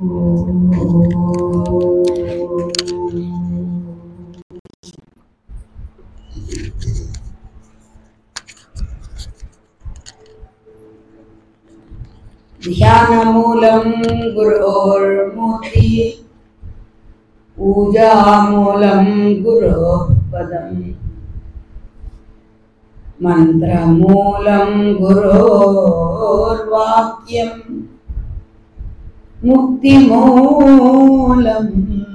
ధ్యానమూలం గురోర్మూర్తి పూజామూలం గురోః పదం మంత్రమూలం గురోర్వాక్యం ముక్తిమూలం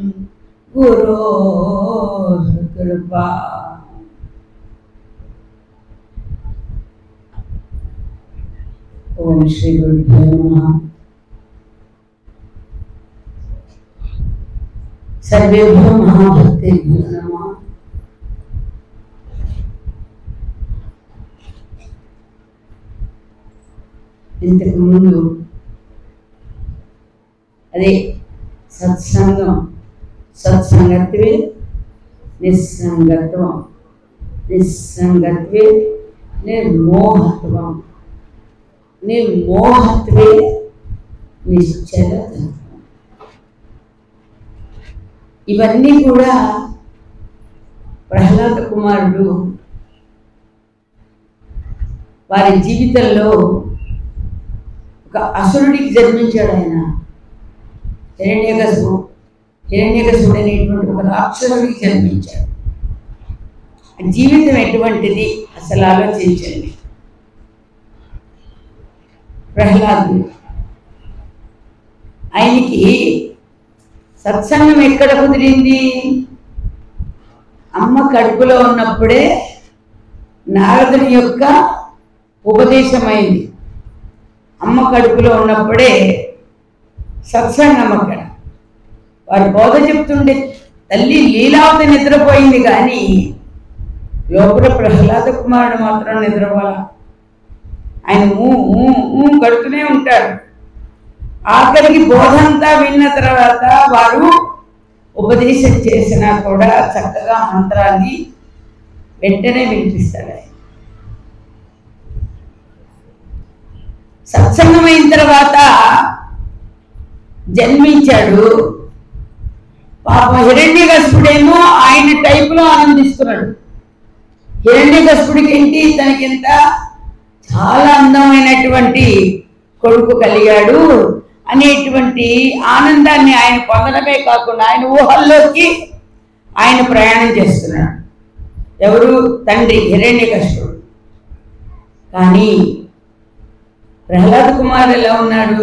గురోః కృపా ఓం శ్రీ గురుభ్యో నమః సర్వేభ్యో మహాభక్తేభ్యో నమః ఇంతకు ముందు అదే సత్సంగం సత్సంగత్వే నిస్సంగత్వం నిస్సంగత్వే నిర్మోహత్వం నిర్మోహత్వే నిశ్చల తత్వం ఇవన్నీ కూడా ప్రహ్లాద కుమారుడు వారి జీవితంలో ఒక అసురుడికి జన్మించాడు ఆయన హిరణ్యకశుడు హిరణ్యకశుడు అనేటువంటి ఒక రాక్షసుడికి జన్మించాడు జీవితం ఎటువంటిది అసలు ఆలోచించండి ప్రహ్లాదుడు ఆయనకి సత్సంగం ఎక్కడ కుదిరింది అమ్మ కడుపులో ఉన్నప్పుడే నారదుని యొక్క ఉపదేశమైంది అమ్మ కడుపులో ఉన్నప్పుడే సత్సంగం అక్కడ వారు బోధ చెప్తుండే తల్లి లీలావతి నిద్రపోయింది కానీ లోపల ప్రహ్లాద కుమారుడు మాత్రం నిద్రపోల ఆయన ఊ ఊ ఊ కడుతూనే ఉంటాడు ఆఖరికి బోధంతా విన్న తర్వాత వారు ఉపదేశం చేసినా కూడా చక్కగా మంత్రాన్ని వెంటనే వినిపిస్తాడు ఆయన సత్సంగమైన తర్వాత జన్మించాడు పాపం హిరణ్యకశిపుడేమో ఆయన టైపులో ఆనందిస్తున్నాడు హిరణ్యకశిపుడికి ఏంటి తనకింత చాలా అందమైనటువంటి కొడుకు కలిగాడు అనేటువంటి ఆనందాన్ని ఆయన పొందడమే కాకుండా ఆయన ఊహల్లోకి ఆయన ప్రయాణం చేస్తున్నాడు ఎవరు తండ్రి హిరణ్యకశిపుడు కానీ ప్రహ్లాద్ కుమార్ ఎలా ఉన్నాడు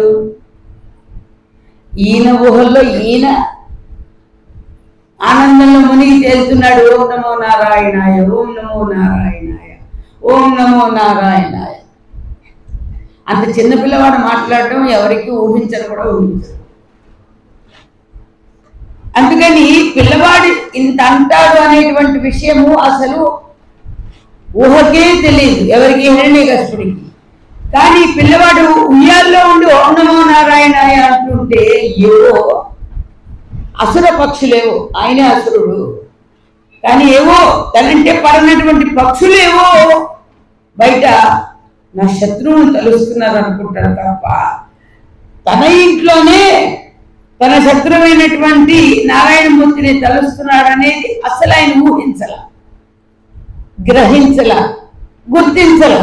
ఈయన ఊహల్లో ఈయన ఆనందంలో మునిగి తేలుతున్నాడు ఓం నమో నారాయణాయ ఓం నమో నారాయణాయ ఓం నమో నారాయణాయ అంత చిన్న పిల్లవాడు మాట్లాడటం ఎవరికి ఊహించరు కూడా ఊహించరు అందుకని పిల్లవాడు ఇంత అంటాడు అనేటువంటి విషయము అసలు ఊహకే తెలియదు ఎవరికి హిరణ్యకశుడికి కానీ పిల్లవాడు ఉయ్యాల్లో ఉండి ఓం నమో నారాయణాయ అంటుంటే ఏవో అసుర పక్షులేవో ఆయనే అసురుడు కానీ ఏవో తనంటే పడనటువంటి పక్షులేవో బయట నా శత్రువును తలుస్తున్నారు అనుకుంటాడు తప్ప తన ఇంట్లోనే తన శత్రువైనటువంటి నారాయణమూర్తిని తలుస్తున్నాడు అనేది అసలు ఆయన ఊహించల గ్రహించల గుర్తించల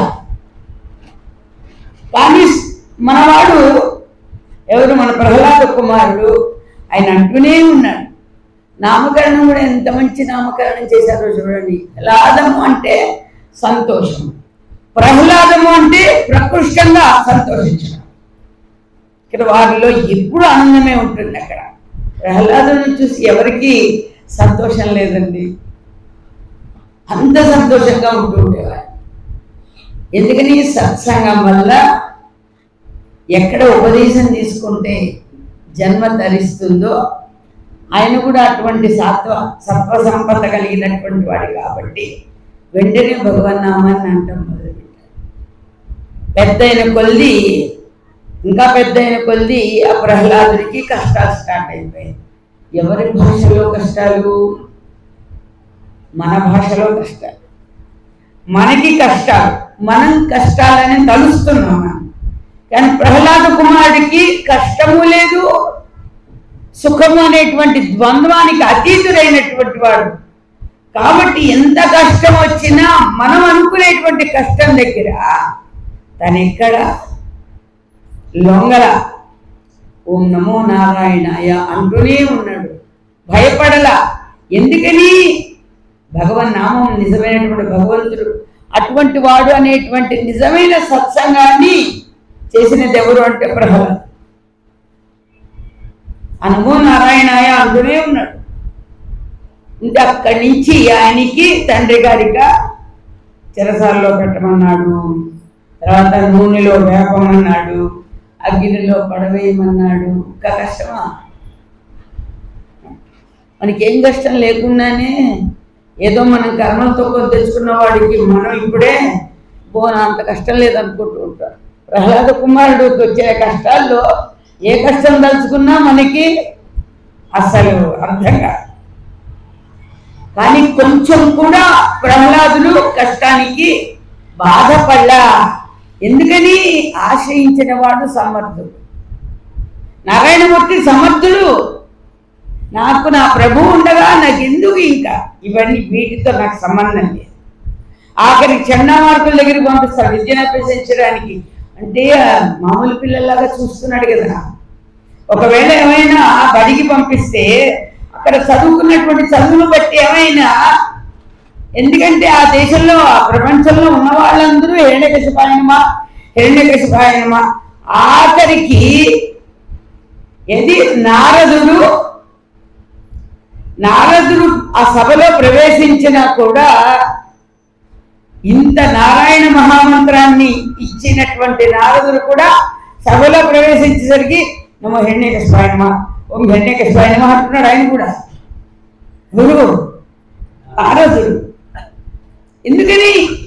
కానీ మనవాడు ఎవరు మన ప్రహ్లాద కుమారుడు ఆయన అంటూనే ఉన్నాడు నామకరణం కూడా ఎంత మంచి నామకరణం చేశారో చూడండి లాదము అంటే సంతోషం ప్రహ్లాదము అంటే ప్రకృష్టంగా సంతోషించడం ఇక్కడ వారిలో ఎప్పుడు ఆనందమే ఉంటుంది అక్కడ ప్రహ్లాదుని చూసి ఎవరికి సంతోషం లేదండి అంత సంతోషంగా ఉంటూ ఉండేవారు ఎందుకని సత్సంగం వల్ల ఎక్కడ ఉపదేశం తీసుకుంటే జన్మ ధరిస్తుందో ఆయన కూడా అటువంటి సత్వ సత్వ సంపద కలిగినటువంటి వాడు కాబట్టి వెంటనే భగవన్నామాన్ని అంటాం మొదలుపెట్టారు పెద్ద అయిన కొద్ది ఇంకా పెద్ద అయిన కొద్ది ఆ ప్రహ్లాదుడికి కష్టాలు స్టార్ట్ అయిపోయాయి ఎవరి భాషలో కష్టాలు మన భాషలో కష్టాలు మనకి కష్టాలు మనం కష్టాలని తలుస్తున్నాం మనం కానీ ప్రహ్లాద కుమారుడికి కష్టము లేదు సుఖము అనేటువంటి ద్వంద్వానికి అతీతుడైనటువంటి వాడు కాబట్టి ఎంత కష్టం వచ్చినా మనం అనుకునేటువంటి కష్టం దగ్గర తను ఎక్కడ లొంగల ఓం నమో నారాయణాయ అంటూనే ఉన్నాడు భయపడలా ఎందుకని భగవన్ నామం నిజమైనటువంటి భగవంతుడు అటువంటి వాడు అనేటువంటి నిజమైన సత్సంగాన్ని చేసినది ఎవరు అంటే ప్రహ్లాద్ ఆ నమో నారాయణాయ అంటూనే ఉన్నాడు ఇంకా అక్కడి నుంచి ఆయనకి తండ్రి గారిగా చెరసాల్లో పెట్టమన్నాడు తర్వాత నూనెలో వేపమన్నాడు అగ్నిలో పడవేయమన్నాడు ఇంకా కష్టమా మనకి ఏం కష్టం లేకుండానే ఏదో మనం కర్మలతో కొంత తెచ్చుకున్న వాడికి మనం ఇప్పుడే పోనా అంత కష్టం లేదనుకుంటూ ఉంటారు ప్రహ్లాద కుమారుడికి వచ్చే కష్టాల్లో ఏ కష్టం తలుచుకున్నా మనకి అసలు అర్థం కాదు కానీ కొంచెం కూడా ప్రహ్లాదులు కష్టానికి బాధపడ్డా ఎందుకని ఆశ్రయించిన వాడు సమర్థుడు నారాయణమూర్తి సమర్థుడు నాకు నా ప్రభు ఉండగా నాకు ఎందుకు ఇంకా ఇవన్నీ వీటితో నాకు సంబంధం లేదు ఆఖరి చండామార్కుల దగ్గరికి పంపిస్తాడు విద్యను అభ్యసించడానికి అంటే ఆ మామూలు పిల్లల్లాగా చూస్తున్నాడు కదా ఒకవేళ ఏమైనా బడికి పంపిస్తే అక్కడ చదువుకున్నటువంటి చదువును బట్టి ఏమైనా ఎందుకంటే ఆ దేశంలో ఆ ప్రపంచంలో ఉన్న వాళ్ళందరూ హిరణ్యకశిపాయనమా హిరణ్యకశిపాయనమా ఆఖరికి ఏది నారదుడు నారదుడు ఆ సభలో ప్రవేశించినా కూడా ఇంత నారాయణ మహామంత్రాన్ని ఇచ్చినటువంటి నారదుడు కూడా సభలో ప్రవేశించేసరికి నమ్మ హిరణ్యకశిపాయనమా ఓం హిరణ్యకశిపాయనమా అంటున్నాడు ఆయన కూడా గురువు నారదుడు ఎందుకని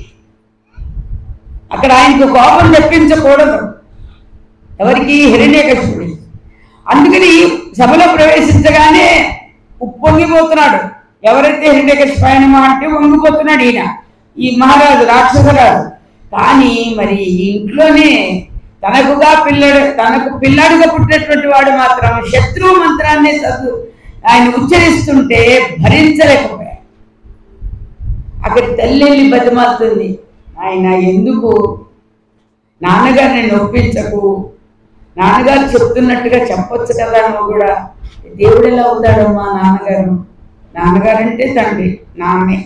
అక్కడ ఆయనకు కోపం తెప్పించకూడదు ఎవరికి హిరణ్యకశిపుడి అందుకని సభలో ప్రవేశించగానే ఉప్పొంగిపోతున్నాడు ఎవరైతే హిరణ్యకశిపాయనమా అంటే వంగిపోతున్నాడు ఈయన ఈ మహారాజు రాక్షసరాజు కానీ మరి ఇంట్లోనే తనకుగా పిల్లడు తనకు పిల్లాడుగా పుట్టినటువంటి వాడు మాత్రం శత్రువు మంత్రాన్ని చదువు ఆయన ఉచ్చరిస్తుంటే భరించలేకపోయాడు అక్కడ తల్లి బతిమాలుతుంది ఆయన ఎందుకు నాన్నగారిని నొప్పించకు నాన్నగారు చెప్తున్నట్టుగా చెప్పొచ్చు కదా నువ్వు కూడా దేవుడు ఎలా అవుతాడమ్మా నాన్నగారు నాన్నగారు అంటే తండ్రి నాన్నే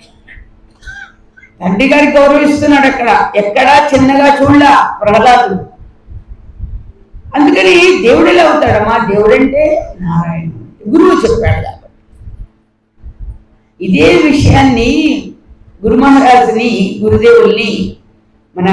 తండ్రి గారి గౌరవిస్తున్నాడు అక్కడ ఎక్కడా చిన్నగా చూడలా ప్రహ్లాదు అందుకని దేవుడు ఎలా అవుతాడమ్మా దేవుడంటే నారాయణ గురువు చెప్పాడు కాబట్టి ఇదే విషయాన్ని గురు మహారాజుని గురుదేవుల్ని మన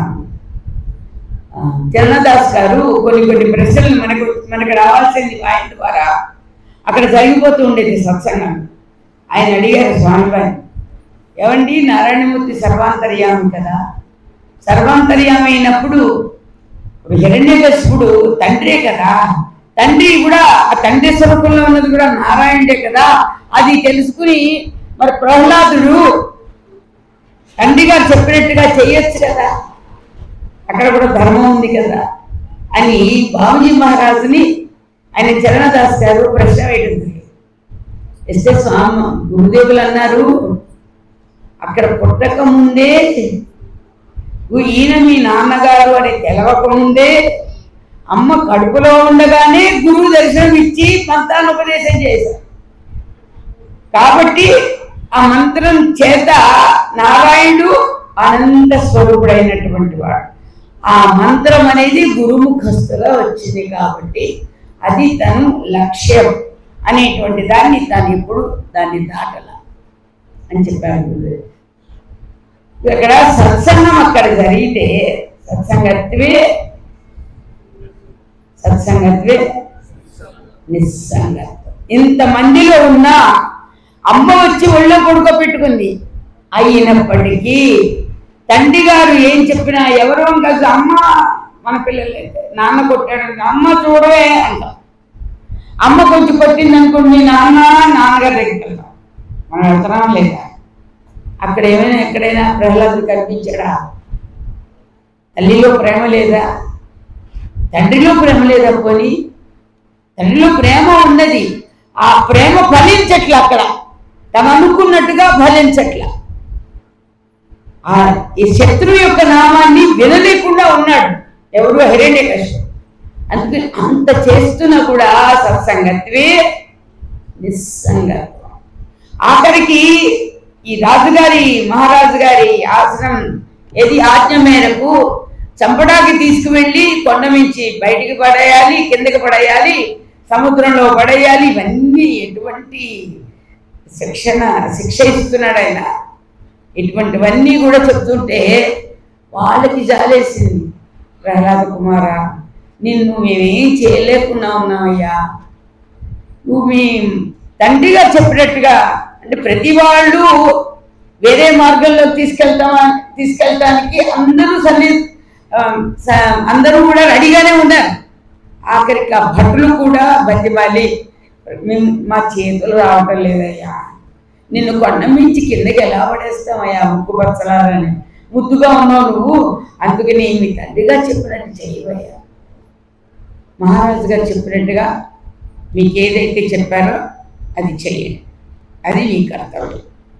ఆ, చరణదాస్ గారు కొన్ని కొన్ని ప్రశ్నలు మనకు మనకు రావాల్సింది ఆయన ద్వారా అక్కడ జరిగిపోతూ ఉండేది సత్సంగం ఆయన అడిగారు స్వామివారిని ఏమండి నారాయణమూర్తి సర్వాంతర్యామి కదా సర్వాంతర్యామి అయినప్పుడు ఇప్పుడు హిరణ్యకశిపుడు తండ్రే కదా తండ్రి కూడా ఆ తండ్రి స్వరూపంలో ఉన్నది కూడా నారాయణుడే కదా అది తెలుసుకుని మరి ప్రహ్లాదుడు తండ్రి గారు చెప్పినట్టుగా చేయొచ్చు కదా అక్కడ కూడా ధర్మం ఉంది కదా అని బాబుజీ మహారాజుని ఆయన చరణదాస్ గారు ప్రశ్న వేయడం జరిగింది. ఇస్తే స్వామి గురుదేవులు అన్నారు అక్కడ పుట్టక ముందే "ఉ- ఈయన మీ నాన్నగారు అని తెలవక ముందే అమ్మ కడుపులో ఉండగానే గురువు దర్శనం ఇచ్చి మంత్రానుపదేశం చేశారు కాబట్టి ఆ మంత్రం చేత నారాయణుడు అనంత స్వరూపుడైనటువంటి వాడు ఆ మంత్రం అనేది గురుముఖస్తుగా వచ్చింది కాబట్టి అది తను లక్ష్యం అనేటువంటి దాన్ని తాను ఎప్పుడు దాన్ని దాటల అని చెప్పారు గురుదేవుడు. ఇక్కడ సత్సంగం అక్కడ జరిగితే సత్సంగత్వే సత్సంగత్వే నిస్సంగత్వం ఇంతమందిలో ఉన్న అమ్మ వచ్చి ఒళ్ళో పడుకోబెట్టుకుంది అయినప్పటికీ తండ్రి గారు ఏం చెప్పినా ఎవరో కాదు అమ్మ మన పిల్లలైతే నాన్న కొట్టాడు అమ్మ చూడవే అంటాం అమ్మ కొంచెం కొట్టింది అనుకోండి నాన్న నాన్నగారి దగ్గరికి వెళ్తాం మనం వెళ్తున్నాం లేదా అక్కడ ఏమైనా ఎక్కడైనా ప్రహ్లాదుడు కనిపించాడా తల్లిలో ప్రేమ లేదా తండ్రిలో ప్రేమ లేదా పోని తనలో ప్రేమ ఉన్నది ఆ ప్రేమ ఫలించట్ల అక్కడ తను అనుకున్నట్టుగా ఫలించట్ల ఆ ఈ శత్రువు యొక్క నామాన్ని వినలేకుండా ఉన్నాడు ఎవరు హిరణ్య అందుకని అంత చేస్తున్నా కూడా సత్సంగత్వే నిస్సంగత్వం ఆఖరికి ఈ రాజుగారి మహారాజు గారి ఆసనం ఏది ఆజ్ఞ మేరకు చంపడానికి తీసుకువెళ్ళి కొండ మించి బయటికి పడేయాలి కిందకి పడేయాలి సముద్రంలో పడేయాలి ఇవన్నీ ఎటువంటి శిక్షణ శిక్ష ఇస్తున్నాడు ఆయన ఇటువంటివన్నీ కూడా చెప్తుంటే వాళ్ళకి జాలేసింది ప్రహ్లాద కుమార నిన్ను మేమేం చేయలేకున్నా ఉన్నామయ్యా నువ్వు మీ తండ్రిగా చెప్పినట్టుగా అంటే ప్రతి వాళ్ళు వేరే మార్గంలో తీసుకెళ్తామా తీసుకెళ్ళటానికి అందరూ సన్ని ఆ, స- అందరూ కూడా రెడీగానే ఉన్నారు ఆఖరికి ఆ భటులు కూడా బతిమాలి మేము మా చేతులు రావటం లేదయ్యా నిన్ను కొండ మించి కిందకి ఎలా పడేస్తామయ్యా ముక్కు పచ్చలారని ముద్దుగా ఉన్నావు నువ్వు అందుకని మీ తండ్రిగా చెప్పినట్టు చేయవయ్యా మహారాజు గారు చెప్పినట్టుగా మీకు ఏదైతే చెప్పారో అది చెయ్యండి అది మీ కర్తవ్యం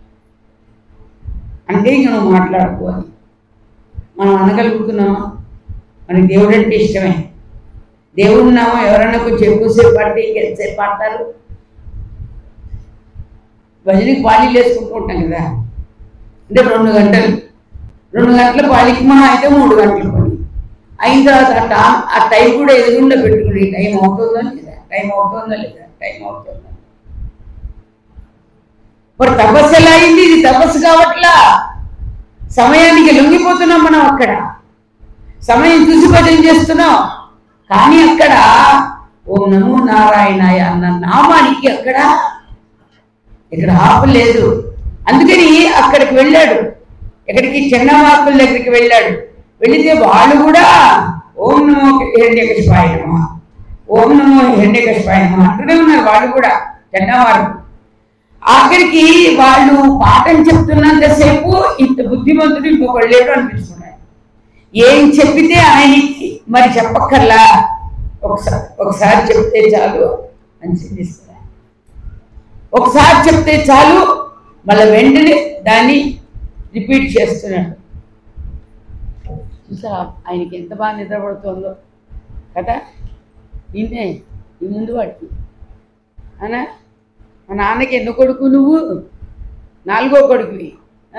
అంటే ఇంక నువ్వు మాట్లాడుకో అని మనం అనగలుగుతున్నామా మనకి దేవుడు అంటే ఇష్టమే దేవుడు నామం ఎవరైనా కొంచెం ఎక్కువసేపు పడితే ఇంకెంతసేపు పాడతారు భజనకి పాళీలు వేసుకుంటూ ఉంటాం కదా అంటే రెండు గంటలు రెండు గంటల పాళికి మహా అయితే మూడు గంటల పని అయిన తర్వాత ఆ టా ఆ టైం కూడా ఎదురుగుండా పెట్టుకుని టైం అవుతుందా లేదా టైం అవుతుందా లేదా టైం అవుతుందా మరి తపస్సు ఎలా అయింది ఇది తపస్సు కావట్లా సమయానికి లొంగిపోతున్నాం మనం అక్కడ సమయం చూసి భజన చేస్తున్నాం కానీ అక్కడ ఓం నమో నారాయణాయ అన్న నామానికి అక్కడ ఇక్కడ ఆపలేదు అందుకని అక్కడికి వెళ్ళాడు ఎక్కడికి చిన్న మార్పుల దగ్గరికి వెళ్ళాడు వెళితే వాళ్ళు కూడా ఓం నమో హిరణ్యకశిపాయ నమ ఓం నమో హిరణ్యకశిపాయ నమ అంటూనే ఉన్నారు వాళ్ళు కూడా చెన్నవారు ఆఖరికి వాళ్ళు పాఠం చెప్తున్నంతసేపు ఇంత బుద్ధిమంతుడు ఇంకొకళ్ళు లేడు అనిపించుకున్నాడు ఏం చెప్పితే ఆయనకి మరి చెప్పక్కర్లా ఒకసారి ఒకసారి చెప్తే చాలు అని చింతిస్తున్నారు ఒకసారి చెప్తే చాలు మళ్ళీ వెంటనే దాన్ని రిపీట్ చేస్తున్నాడు చూసారా ఆయనకి ఎంత బాగా నిద్రపడుతుందో కదా నిన్నే నీ ముందు వాడికి అనా మా నాన్నకి ఎన్నో కొడుకు నువ్వు నాలుగో కొడుకువి ఆ?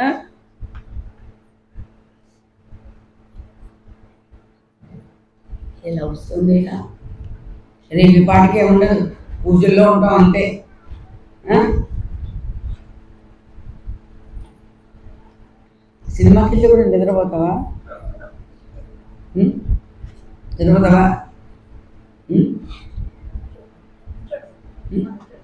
ఇలా వస్తుంది ఇలా రేపు పాటికే ఉండదు పూజల్లో ఉంటాం అంతే ఆ? సినిమాకి వెళ్ళి కూడా నిద్రపోతావా ఉం? నిద్రపోతావా ఉం? ఉం?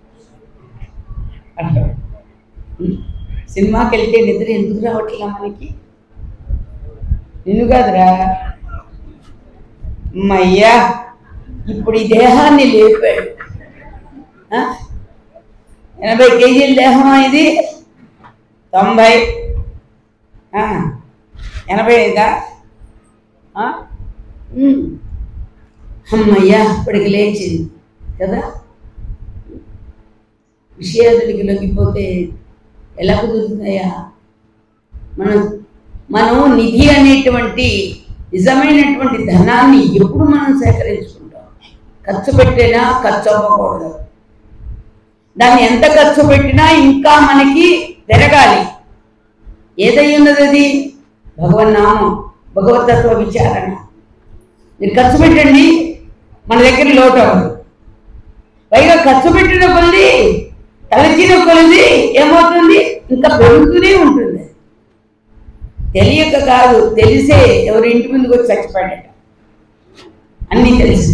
అట్లా ఉం? సినిమాకి వెళ్తే నిద్ర ఎందుకు రావట్లా మనకి నిన్ను కాదురా అమ్మయ్యా ఇప్పుడు ఈ దేహాన్ని లేపాడు ఆ? ఎనభై కేజీల దేహమా ఇది తొంభై ఆ, ఎనభై ఐదా ఆ? ఉమ్. అమ్మయ్యా ఇప్పటికి లేచింది కదా విషయాదులకి లొంగిపోతే ఎలా కుదురుతుందయ్యా మనం మనం నిధి అనేటువంటి నిజమైనటువంటి ధనాన్ని ఎప్పుడు మనం సేకరించుకుంటాం ఖర్చు పెట్టినా ఖర్చు అవ్వకూడదు దాన్ని ఎంత ఖర్చు పెట్టినా ఇంకా మనకి పెరగాలి ఏదై ఉన్నది అది భగవన్నామం భగవతత్వ విచారణ మీరు ఖర్చు పెట్టండి మన దగ్గర లోటు అవ్వదు పైగా ఖర్చు పెట్టిన కొద్ది తలచిన కొద్ది ఏమవుతుంది ఇంకా పెరుగుతూనే ఉంటుంది తెలియక కాదు తెలిసే ఎవరి ఇంటి ముందుకు వచ్చి చచ్చిపోయాడట అన్నీ తెలిసి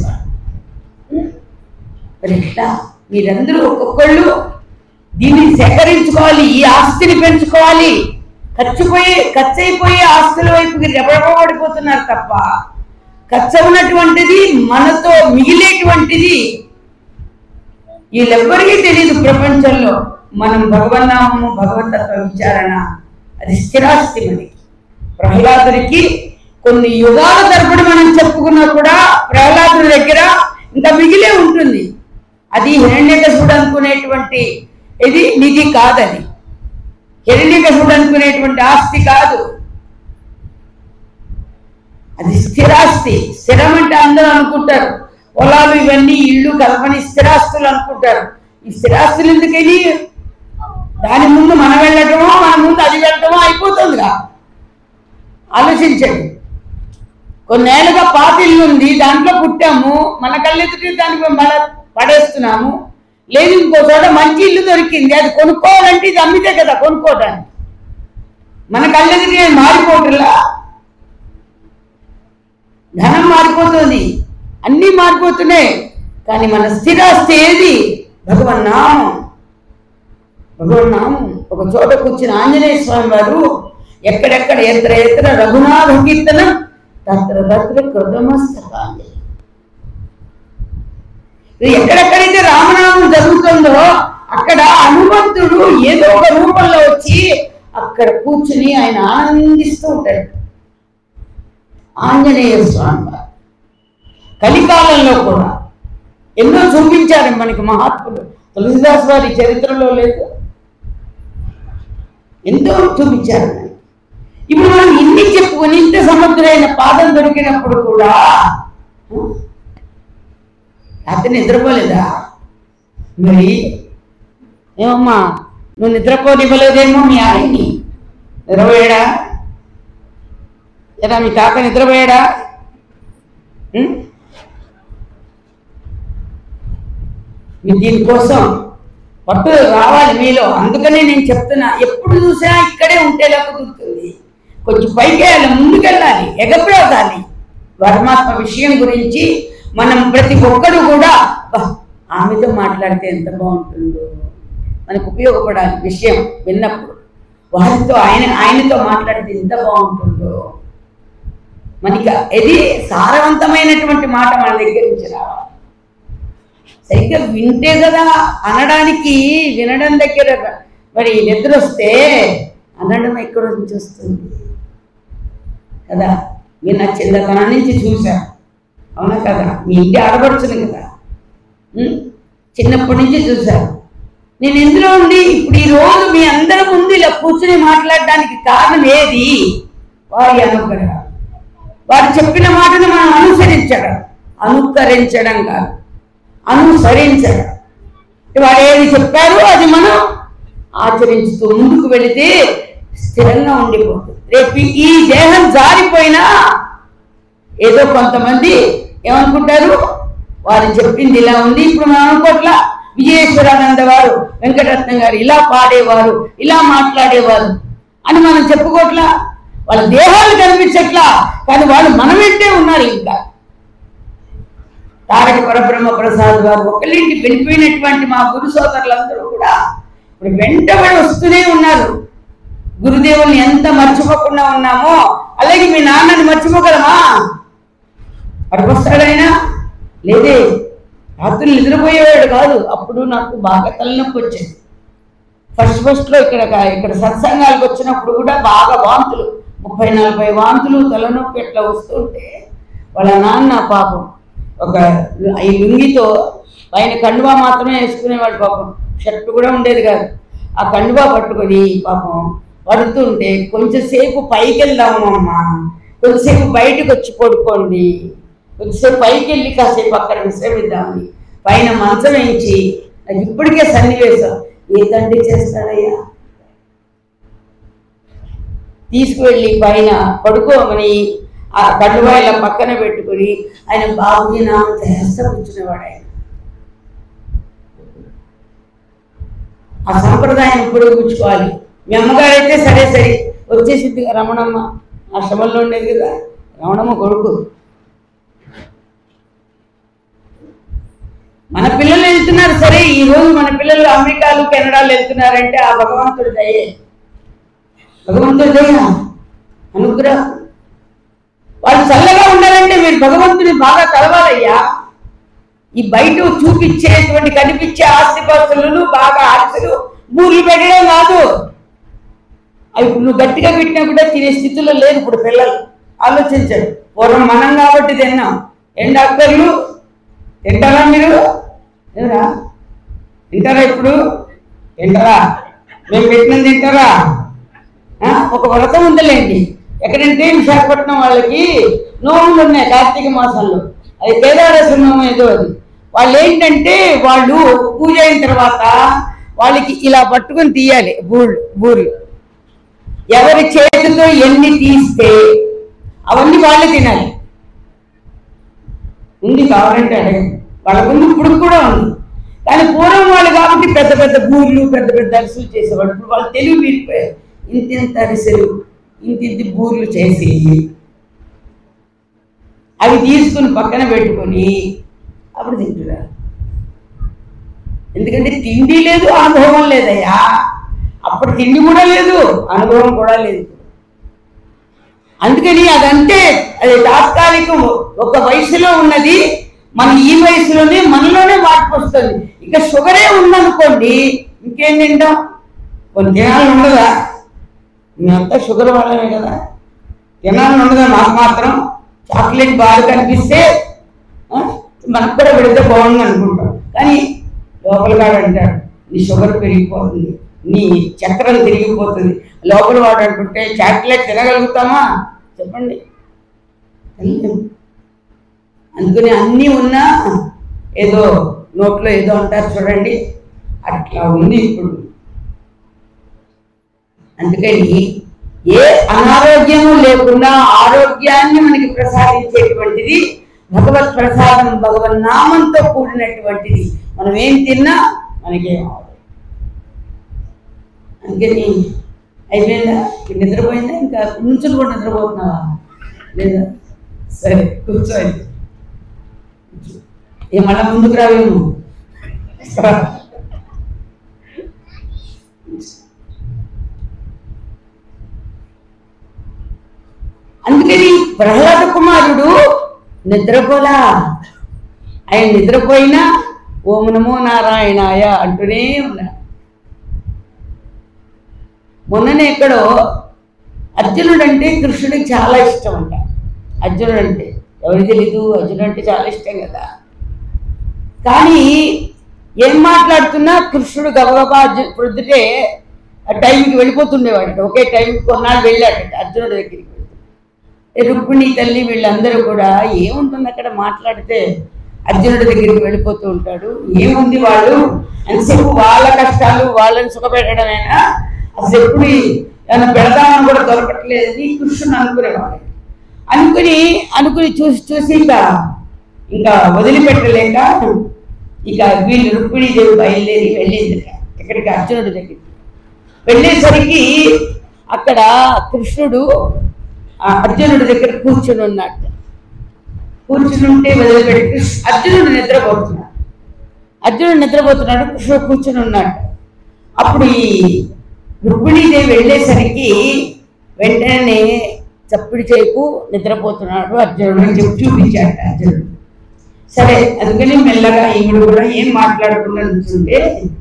మరి ఎట్లా మీరందరూ ఒక్కొక్కళ్ళు దీన్ని సేకరించుకోవాలి ఈ ఆస్తిని పెంచుకోవాలి ఖర్చుపోయే ఖర్చు అయిపోయే ఆస్తుల వైపుకి రెబడబడిపోతున్నారు తప్ప ఖర్చు ఉన్నటువంటిది మనతో మిగిలేటువంటిది వీళ్ళెవ్వరికీ తెలియదు ప్రపంచంలో మనం భగవన్నామము భగవతత్వ విచారణ అది స్థిరాస్తి మనకి ప్రహ్లాదుడికి కొన్ని యుగాల తరబడి మనం చెప్పుకున్నా కూడా ప్రహ్లాదుడి దగ్గర ఇంకా మిగిలే ఉంటుంది అది హిరణ్యకశుడు అనుకునేటువంటి ఇది నిధి కాదది హిరణ్యకశుడు అనుకునేటువంటి ఆస్తి కాదు అది స్థిరాస్తి స్థిరం అంటే అందరూ అనుకుంటారు పొలాలు ఇవన్నీ ఇల్లు కలపని స్థిరాస్తులు అనుకుంటారు ఈ స్థిరాస్తులు ఎందుకని దాని ముందు మనం వెళ్ళటమో మన ముందు అది వెళ్ళటమో అయిపోతుందిగా ఆలోచించండి కొన్నేళ్ళుగా పాత ఇల్లు ఉంది దాంట్లో పుట్టాము మన కళ్ళెత్తుటి దానికి మన పడేస్తున్నాము లేదు ఇంకో చోట మంచి ఇల్లు దొరికింది అది కొనుక్కోవాలంటే ఇది అమ్మితే కదా కొనుక్కోవడానికి మన కళ్ళెదుటి మారిపోతులా ధనం మారిపోతుంది అన్నీ మారిపోతున్నాయి కానీ మన స్థిరాస్తి ఏది భగవన్ నామం భగవన్ నామం ఒక చోట కూర్చుని ఆంజనేయ స్వామి వారు ఎక్కడెక్కడ ఎత్ర ఎత్ర రఘునాథ కీర్తనం తత్ర తత్ర కృతమస్తకాంజలి ఎక్కడెక్కడైతే రామనామం జరుగుతుందో అక్కడ హనుమంతుడు ఏదో ఒక రూపంలో వచ్చి అక్కడ కూర్చుని ఆయన ఆనందిస్తూ ఉంటాడు ఆంజనేయ స్వామి వారు. కలికాలంలో కూడా ఎన్నో చూపించారు మనకి మహాత్ములు తులసిదాస్ వారి చరిత్రలో లేదు ఎంతో చూపించారు మనకి. ఇప్పుడు మనం ఇన్ని చెప్పుకొని ఇంత సమర్థులైన పాదం దొరికినప్పుడు కూడా ఆ, రాత్రి నిద్రపోలేదా మరి ఏమమ్మా నువ్వు నిద్రపోనివ్వలేదేమో మీ ఆయన్ని నిద్రపోయాడా ఎరా మీ తాత నిద్రపోయాడా ఉం? మీరు దీనికోసం పట్టు రావాలి మీలో అందుకనే నేను చెప్తున్నా ఎప్పుడు చూసినా ఇక్కడే ఉంటేలా కుదురుతుంది కొంచెం పైకి వెళ్ళాలి ముందుకెళ్ళాలి ఎగబ్రోగాలి పరమాత్మ విషయం గురించి మనం ప్రతి ఒక్కరు కూడా "అబ్బా, ఆమెతో మాట్లాడితే ఎంత బాగుంటుందో మనకు ఉపయోగపడాలి విషయం విన్నప్పుడు వారితో ఆయన ఆయనతో మాట్లాడితే ఎంత బాగుంటుందో మనకి ఇది సారవంతమైనటువంటి మాట మన దగ్గర నుంచి రావాలి సరిగ్గా వింటే కదా అనడానికి వినడం దగ్గర మరి నిద్ర వస్తే అనడం ఎక్కడ నుంచి వస్తుంది కదా మీరు నా చిన్నతనం నుంచి చూశాను అవునా కదా మీ ఇంటి ఆడపడుచును కదా ఉం? చిన్నప్పటి నుంచి చూశాను నేను ఎందులో ఉండి ఇప్పుడు ఈ రోజు మీ అందరి ముందు ఇలా కూర్చుని మాట్లాడడానికి కారణం ఏది వారి అనుగ్రహం వారు చెప్పిన మాటను మనం అనుసరించడం అనుకరించడం కాదు అనుసరించడం వారు ఏది చెప్పారో అది మనం ఆచరించుతూ ముందుకు వెళితే స్థిరంగా ఉండిపోతుంది రేపు ఈ దేహం జారిపోయినా ఏదో కొంతమంది ఏమనుకుంటారు వారు చెప్పింది ఇలా ఉంది ఇప్పుడు మనం అనుకోట్లా విజయేశ్వరానంద వారు వెంకటరత్నం గారు ఇలా పాడేవారు ఇలా మాట్లాడేవారు అని మనం చెప్పుకోట్లా వాళ్ళ దేహాలు కనిపించట్లా కానీ వాళ్ళు మన వెంటే ఉన్నారు ఇంకా తారక పరబ్రహ్మ ప్రసాద్ గారు ఒకళ్ళింటి వెళ్ళిపోయినటువంటి మా గురు సోదరులందరూ కూడా ఇప్పుడు వెంటబడి వస్తూనే ఉన్నారు గురుదేవుల్ని ఎంత మర్చిపోకుండా ఉన్నామో అలాగే మీ నాన్నని మర్చిపోగలమా పడిపోస్తాడైనా లేదే రాత్రులు నిద్రపోయేవాడు కాదు అప్పుడు నాకు బాగా తలనొప్పి వచ్చేది ఫస్ట్ ఫస్ట్లో ఇక్కడ ఇక్కడ సత్సంగాలకు వచ్చినప్పుడు కూడా బాగా వాంతులు ముప్పై నలభై వాంతులు తలనొప్పి ఇట్లా వస్తుంటే వాళ్ళ నాన్న పాపం ఒక ఈ లుంగితో పైన కండువా మాత్రమే వేసుకునేవాడు పాపం షర్ట్ కూడా ఉండేది కాదు ఆ కండువా పట్టుకొని పాపం పడుతుంటే కొంచెంసేపు పైకి వెళ్దాము అమ్మా కొంచెంసేపు బయటకు వచ్చి పడుకోండి కొంచెంసేపు పైకి వెళ్ళి కాసేపు అక్కడ విశ్రమిద్దామని పైన మంచం వేయించి నాకు ఇప్పటికే సన్నివేశం ఏ తండ్రి చేస్తాడయ్యా తీసుకువెళ్ళి పైన పడుకోమని ఆ కండువా ఇలా పక్కన పెట్టుకుని ఆయన బాబుకి నామం చేస్తా కూర్చునేవాడు ఆయన ఆ సాంప్రదాయం ఇప్పుడు కూర్చుకోవాలి మీ అమ్మగారు అయితే సరే సరే వచ్చేసింది కదా రమణమ్మ ఆశ్రమంలో ఉండేది కదా రమణమ్మ కొడుకు మన పిల్లలు వెళ్తున్నారు సరే ఈ రోజు మన పిల్లలు అమెరికాలు కెనడాలు వెళ్తున్నారంటే ఆ భగవంతుడి దయే భగవంతుడి దయ అనుగ్రహం వాళ్ళు చల్లగా ఉండాలంటే మీరు భగవంతుని బాగా కలవాలయ్యా ఈ బయట చూపించేటువంటి కనిపించే ఆస్తిపాస్తులను బాగా ఆశలు బూర్లు పెట్టడం కాదు అవి ఇప్పుడు నువ్వు గట్టిగా పెట్టినా కూడా తినే స్థితిలో లేరు ఇప్పుడు పిల్లలు ఆలోచించండి పూర్వం మనం కాబట్టి తిన్నాం ఏం డాక్టర్లు తింటారా మీరు ఎవరా తింటారా ఇప్పుడు తింటారా మేము పెట్టినది తింటారా ఆ? ఒక వ్రతం ఉందిలేండి ఎక్కడంటే విశాఖపట్నం వాళ్ళకి నోములు ఉన్నాయి కార్తీక మాసంలో అది కేదారేశ్వర నోము ఏదో అది వాళ్ళు ఏంటంటే వాళ్ళు పూజ అయిన తర్వాత వాళ్ళకి ఇలా పట్టుకొని తీయాలి బూళ్ళు బూర్లు ఎవరి చేతితో ఎన్ని తీస్తే అవన్నీ వాళ్ళే తినాలి ఉంది కావాలంటే అడగండి వాళ్ళ ముందు ఇప్పుడు కూడా ఉంది కానీ పూర్వం వాళ్ళు కాబట్టి పెద్ద పెద్ద బూర్లు పెద్ద పెద్ద అరిసెలు చేసేవాడు ఇప్పుడు వాళ్ళు తెలివి మీరిపోయారు ఇంత ఇంత అరిసెలు ఇంత ఇంత బూర్లు చేసి అవి తీసుకుని పక్కన పెట్టుకొని అప్పుడు తింటున్నారు ఎందుకంటే తిండి లేదు అనుభవం లేదయ్యా అప్పుడు తిండి కూడా లేదు అనుభవం కూడా లేదు అందుకని అదంటే అది తాత్కాలికం ఒక వయసులో ఉన్నది మన ఈ వయసులోనే మనలోనే మార్పు వస్తుంది ఇక షుగరే ఉందనుకోండి ఇంకేం తింటాం కొన్ని తినాలని ఉండదా మేమంతా షుగర్ వాళ్ళమే కదా తినాలని ఉండదా మాకు మాత్రం చాక్లెట్ బాగా కనిపిస్తే ఆ, మనకు కూడా పెడితే బాగుంది అనుకుంటాం కానీ లోపల వాడు అంటాడు నీ షుగర్ పెరిగిపోతుంది నీ చక్రం తిరిగిపోతుంది లోపల వాడు అంటుంటే చాక్లెట్ తినగలుగుతామా చెప్పండి తినలేము. అందుకని అన్నీ ఉన్నా ఏదో నోట్లో ఏదో అంటారు చూడండి అట్లా ఉంది ఇప్పుడు అందుకని ఏ అనారోగ్యము లేకుండా ఆరోగ్యాన్ని మనకి ప్రసాదించేటువంటిది భగవత్ ప్రసాదం భగవన్ నామంతో కూడినటువంటిది మనం ఏం తిన్నా మనకేం అవ్వదు. అందుకని అయిపోయిందా ఇంక నిద్రపోయిందా ఇంకా నుంచుని కూడా నిద్రపోతున్నావా లేదా సరే కూర్చోండి ఏ మళ్ళా ముందుకు రావేమో అందుకని ప్రహ్లాద కుమారుడు నిద్రపోలా ఆయన నిద్రపోయినా ఓం నమో నారాయణాయ అంటూనే ఉన్నాడు మొన్ననే ఎక్కడో అర్జునుడు అంటే కృష్ణుడికి చాలా ఇష్టం అంట అర్జునుడు అంటే ఎవరికి తెలీదు అర్జునుడు అంటే చాలా ఇష్టం కదా కానీ ఏం మాట్లాడుతున్నా కృష్ణుడు గబగబా అర్జున్ ప్రొద్దుటే ఆ టైంకి వెళ్ళిపోతుండేవాడట ఒకే టైంకి కొన్నాళ్ళు వెళ్ళాడట అర్జునుడి దగ్గరికి రుక్మిణి తల్లి వీళ్ళందరూ కూడా ఏముంటుంది అక్కడ మాట్లాడితే అర్జునుడి దగ్గరికి వెళ్ళిపోతూ ఉంటాడు ఏముంది వాళ్ళు ఎంతసేపు వాళ్ళ కష్టాలు వాళ్ళని సుఖపెట్టడమేనా అసలు ఎప్పుడు ఏమైనా పెడదామని కూడా దొరకట్లేదని కృష్ణుని అనుకునేవాడు అనుకుని అనుకుని చూసి చూసి ఇంకా ఇంకా వదిలిపెట్టలేక ఇక వీళ్ళు రుక్మిణీదేవి బయలుదేరి వెళ్ళింది ఇక్కడికి అర్జునుడి దగ్గరికి వెళ్ళేసరికి అక్కడ కృష్ణుడు ఆ అర్జునుడి దగ్గర కూర్చుని ఉన్నట్టు కూర్చుని ఉంటే వదిలిపెట్టి కృష్ణ అర్జునుడు నిద్రపోతున్నాడు అర్జునుడు నిద్రపోతున్నాడు కృష్ణుడు కూర్చుని ఉన్నాడు అప్పుడు ఈ రుక్మిణీదేవి వెళ్ళేసరికి వెంటనే చప్పుడు చేకు నిద్రపోతున్నాడు అర్జునుడు అని చెప్పి చూపించాడు అర్జునుడు సరే అందుకని మెల్లగా ఈవిడ కూడా ఏం మాట్లాడకుండా నుంచుంటే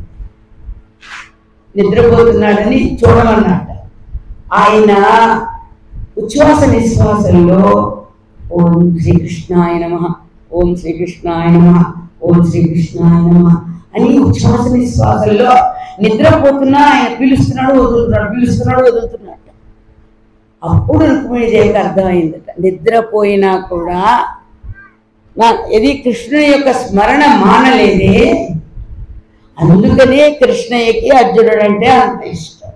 నిద్రపోతున్నాడని చూడమన్నాడు ఆయన ఉచ్ఛ్వాస నిశ్వాసంలో ఓం శ్రీకృష్ణాయ నమ ఓం శ్రీకృష్ణాయ నమ ఓం శ్రీకృష్ణాయ నమ అని ఉచ్ఛ్వాస నిశ్వాసంలో నిద్రపోతున్నా ఆయన పిలుస్తున్నాడు వదులుతున్నాడు పిలుస్తున్నాడు వదులుతున్నాడు అప్పుడు రుక్మిణీదేవికి అర్థమైందట నిద్రపోయినా కూడా నా ఇది కృష్ణుని యొక్క స్మరణ మానలేదే అందుకనే కృష్ణయ్యకి అర్జునుడు అంటే అంత ఇష్టం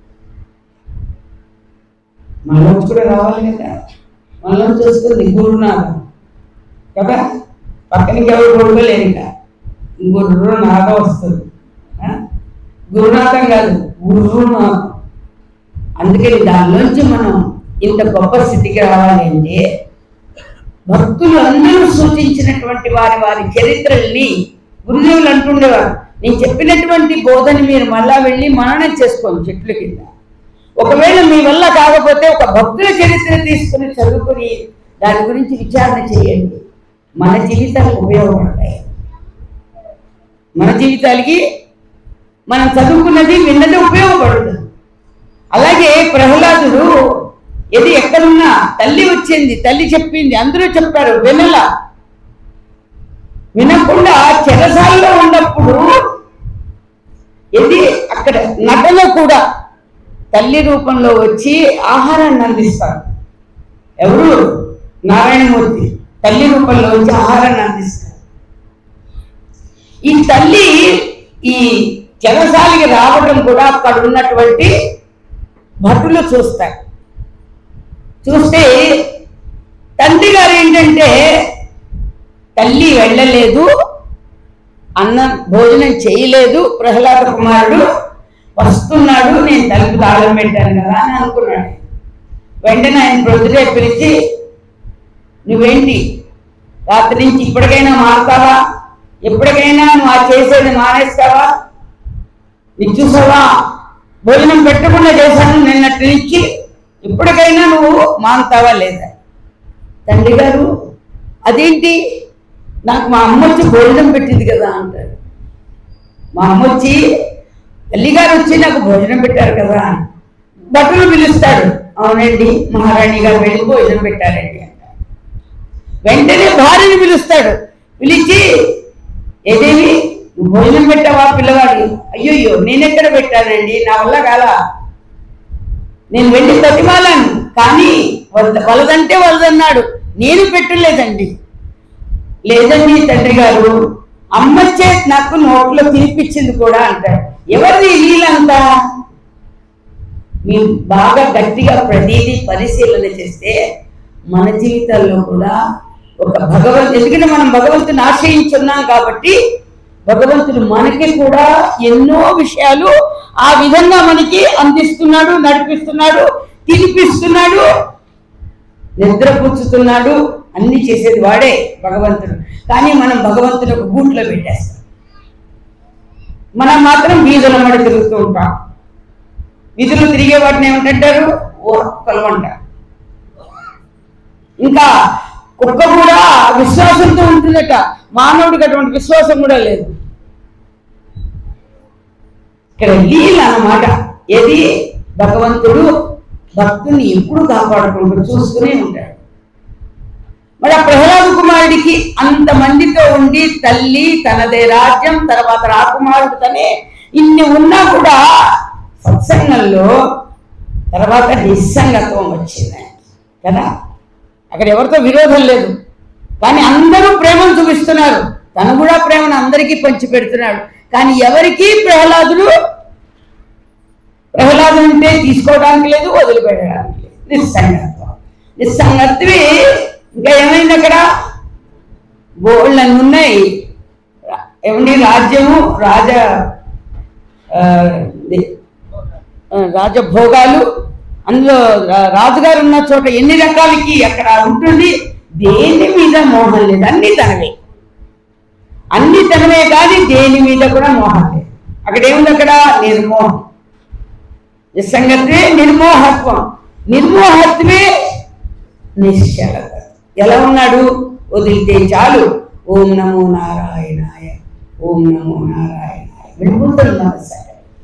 మనలోంచి కూడా రావాలి కదా మనలోంచి వస్తుంది గురునాథం కదా పక్కనకి ఎవరు కొడుకోలేరు ఇంకా గురునాథం వస్తుంది ఆ? గురునాథం కాదు గురునాథం అందుకని దానిలోంచి మనం ఇంత గొప్ప స్థితికి రావాలంటే భక్తులు అందరూ సూచించినటువంటి వారి వారి చరిత్రల్ని గురుదేవులు అంటుండేవారు నేను చెప్పినటువంటి బోధని మీరు మళ్ళా వెళ్ళి మననం చేసుకోండి చెట్ల కింద ఒకవేళ మీ వల్ల కాకపోతే ఒక భక్తుల చరిత్ర తీసుకుని చదువుకుని దాని గురించి విచారణ చేయండి మన జీవితాలకు ఉపయోగపడతాయి మన జీవితాలకి మనం చదువుకున్నది విన్నది ఉపయోగపడుతుంది అలాగే ప్రహ్లాదుడు ఏది ఎక్కడున్నా తల్లి వచ్చింది తల్లి చెప్పింది అందరూ చెప్పారు వినల వినకుండా చెరసాల్లో ఉన్నప్పుడు ఇది అక్కడ నటన కూడా తల్లి రూపంలో వచ్చి ఆహారాన్ని అందిస్తారు ఎవరు నారాయణమూర్తి తల్లి రూపంలో వచ్చి ఆహారాన్ని అందిస్తారు ఈ తల్లి ఈ చెరసాలికి రావడం కూడా అక్కడ ఉన్నటువంటి భటులు చూస్తారు చూస్తే తండ్రి గారు ఏంటంటే తల్లి వెళ్ళలేదు అన్న భోజనం చేయలేదు ప్రహ్లాద కుమారుడు వస్తున్నాడు నేను తలుపు తాళం పెట్టాను కదా అని అనుకున్నాడు వెంటనే ఆయన ప్రొద్దుటే పిలిచి నువ్వేంటి రాత్రి నుంచి ఇప్పటికైనా మారుతావా ఎప్పటికైనా నువ్వు ఆ చేసేది మానేస్తావా నీకు చూసావా భోజనం పెట్టకుండా చేశాను నిన్నటి నుంచి ఇప్పటికైనా నువ్వు మానుతావా లేదా తండ్రి గారు అదేంటి నాకు మా అమ్మ వచ్చి భోజనం పెట్టింది కదా అంటారు మా అమ్మ వచ్చి తల్లిగారు వచ్చి నాకు భోజనం పెట్టారు కదా భటులు పిలుస్తాడు అవునండి మహారాణి గారు వెళ్ళి భోజనం పెట్టారండి అంటారు వెంటనే భార్యని పిలుస్తాడు పిలిచి ఏదేమి నువ్వు భోజనం పెట్టావా పిల్లవాడు అయ్యయ్యో నేనెక్కడ పెట్టానండి నా వల్ల కాల నేను వెళ్ళి ప్రతిమాలను కానీ వద్ద వలదంటే వలదన్నాడు నేను పెట్టలేదండి లేదండి తండ్రి గారు అమ్మ చేతి నాకు నోట్లో తినిపించింది కూడా అంటాడు ఎవరిది వీళ్ళంతా మీరు బాగా గట్టిగా ప్రతిదీ పరిశీలన చేస్తే మన జీవితాల్లో కూడా ఒక భగవంతు ఎందుకంటే మనం భగవంతుని ఆశ్రయించున్నాం కాబట్టి భగవంతుడు మనకి కూడా ఎన్నో విషయాలు ఆ విధంగా మనకి అందిస్తున్నాడు నడిపిస్తున్నాడు తినిపిస్తున్నాడు నిద్రపుచ్చుతున్నాడు అన్ని చేసేది వాడే భగవంతుడు కానీ మనం భగవంతుడు ఒక గూట్లో పెట్టేస్తాం మనం మాత్రం వీధుల మడి తిరుగుతూ ఉంటాం వీధులు తిరిగే వాటిని ఏమిటంటారు ఓర్కలు అంటారు ఇంకా కుక్క కూడా విశ్వాసంతో ఉంటుందట మానవుడికి అటువంటి విశ్వాసం కూడా లేదు ఇక్కడ లీల అన్నమాట ఏది భగవంతుడు భక్తుని ఎప్పుడు కాపాడుకుంటూ చూస్తూనే ఉంటాడు మరి ఆ ప్రహ్లాద కుమారుడికి అంతమందితో ఉండి తల్లి తనదే రాజ్యం తర్వాత రాకుమారుడు తనే ఇన్ని ఉన్నా కూడా సత్సంగంలో తర్వాత నిస్సంగత్వం వచ్చింది కదా అక్కడ ఎవరితో విరోధం లేదు కానీ అందరూ ప్రేమను చూపిస్తున్నారు తను కూడా ప్రేమను అందరికీ పంచి పెడుతున్నాడు కానీ ఎవరికీ ప్రహ్లాదుడు ప్రహ్లాదుడు ఉంటే తీసుకోవడానికి లేదు వదిలిపెట్టడానికి లేదు నిస్సంగత్వం నిస్సంగత్వే ఇంకా ఏమైంది అక్కడ బోళ్ళని ఉన్నాయి ఏమండి రాజ్యము రాజ ఆ, ఇది, ఆ, రాజభోగాలు అందులో రా- రాజుగారు ఉన్న చోట ఎన్ని రకాలకి అక్కడ ఉంటుంది దేని మీద మోహం లేదు అన్ని తనవే అన్ని తనవే కానీ దేని మీద కూడా మోహం లేదు అక్కడ ఏముంది అక్కడ నిర్మోహం నిస్సంగత్వే నిర్మోహత్వం నిర్మోహత్వే నిశ్చలత ఎలా ఉన్నాడు వదిలితే చాలు ఓం నమో నారాయణాయ ఓం నమో నారాయణాయ వెళ్ళిపోతున్నాడు సరే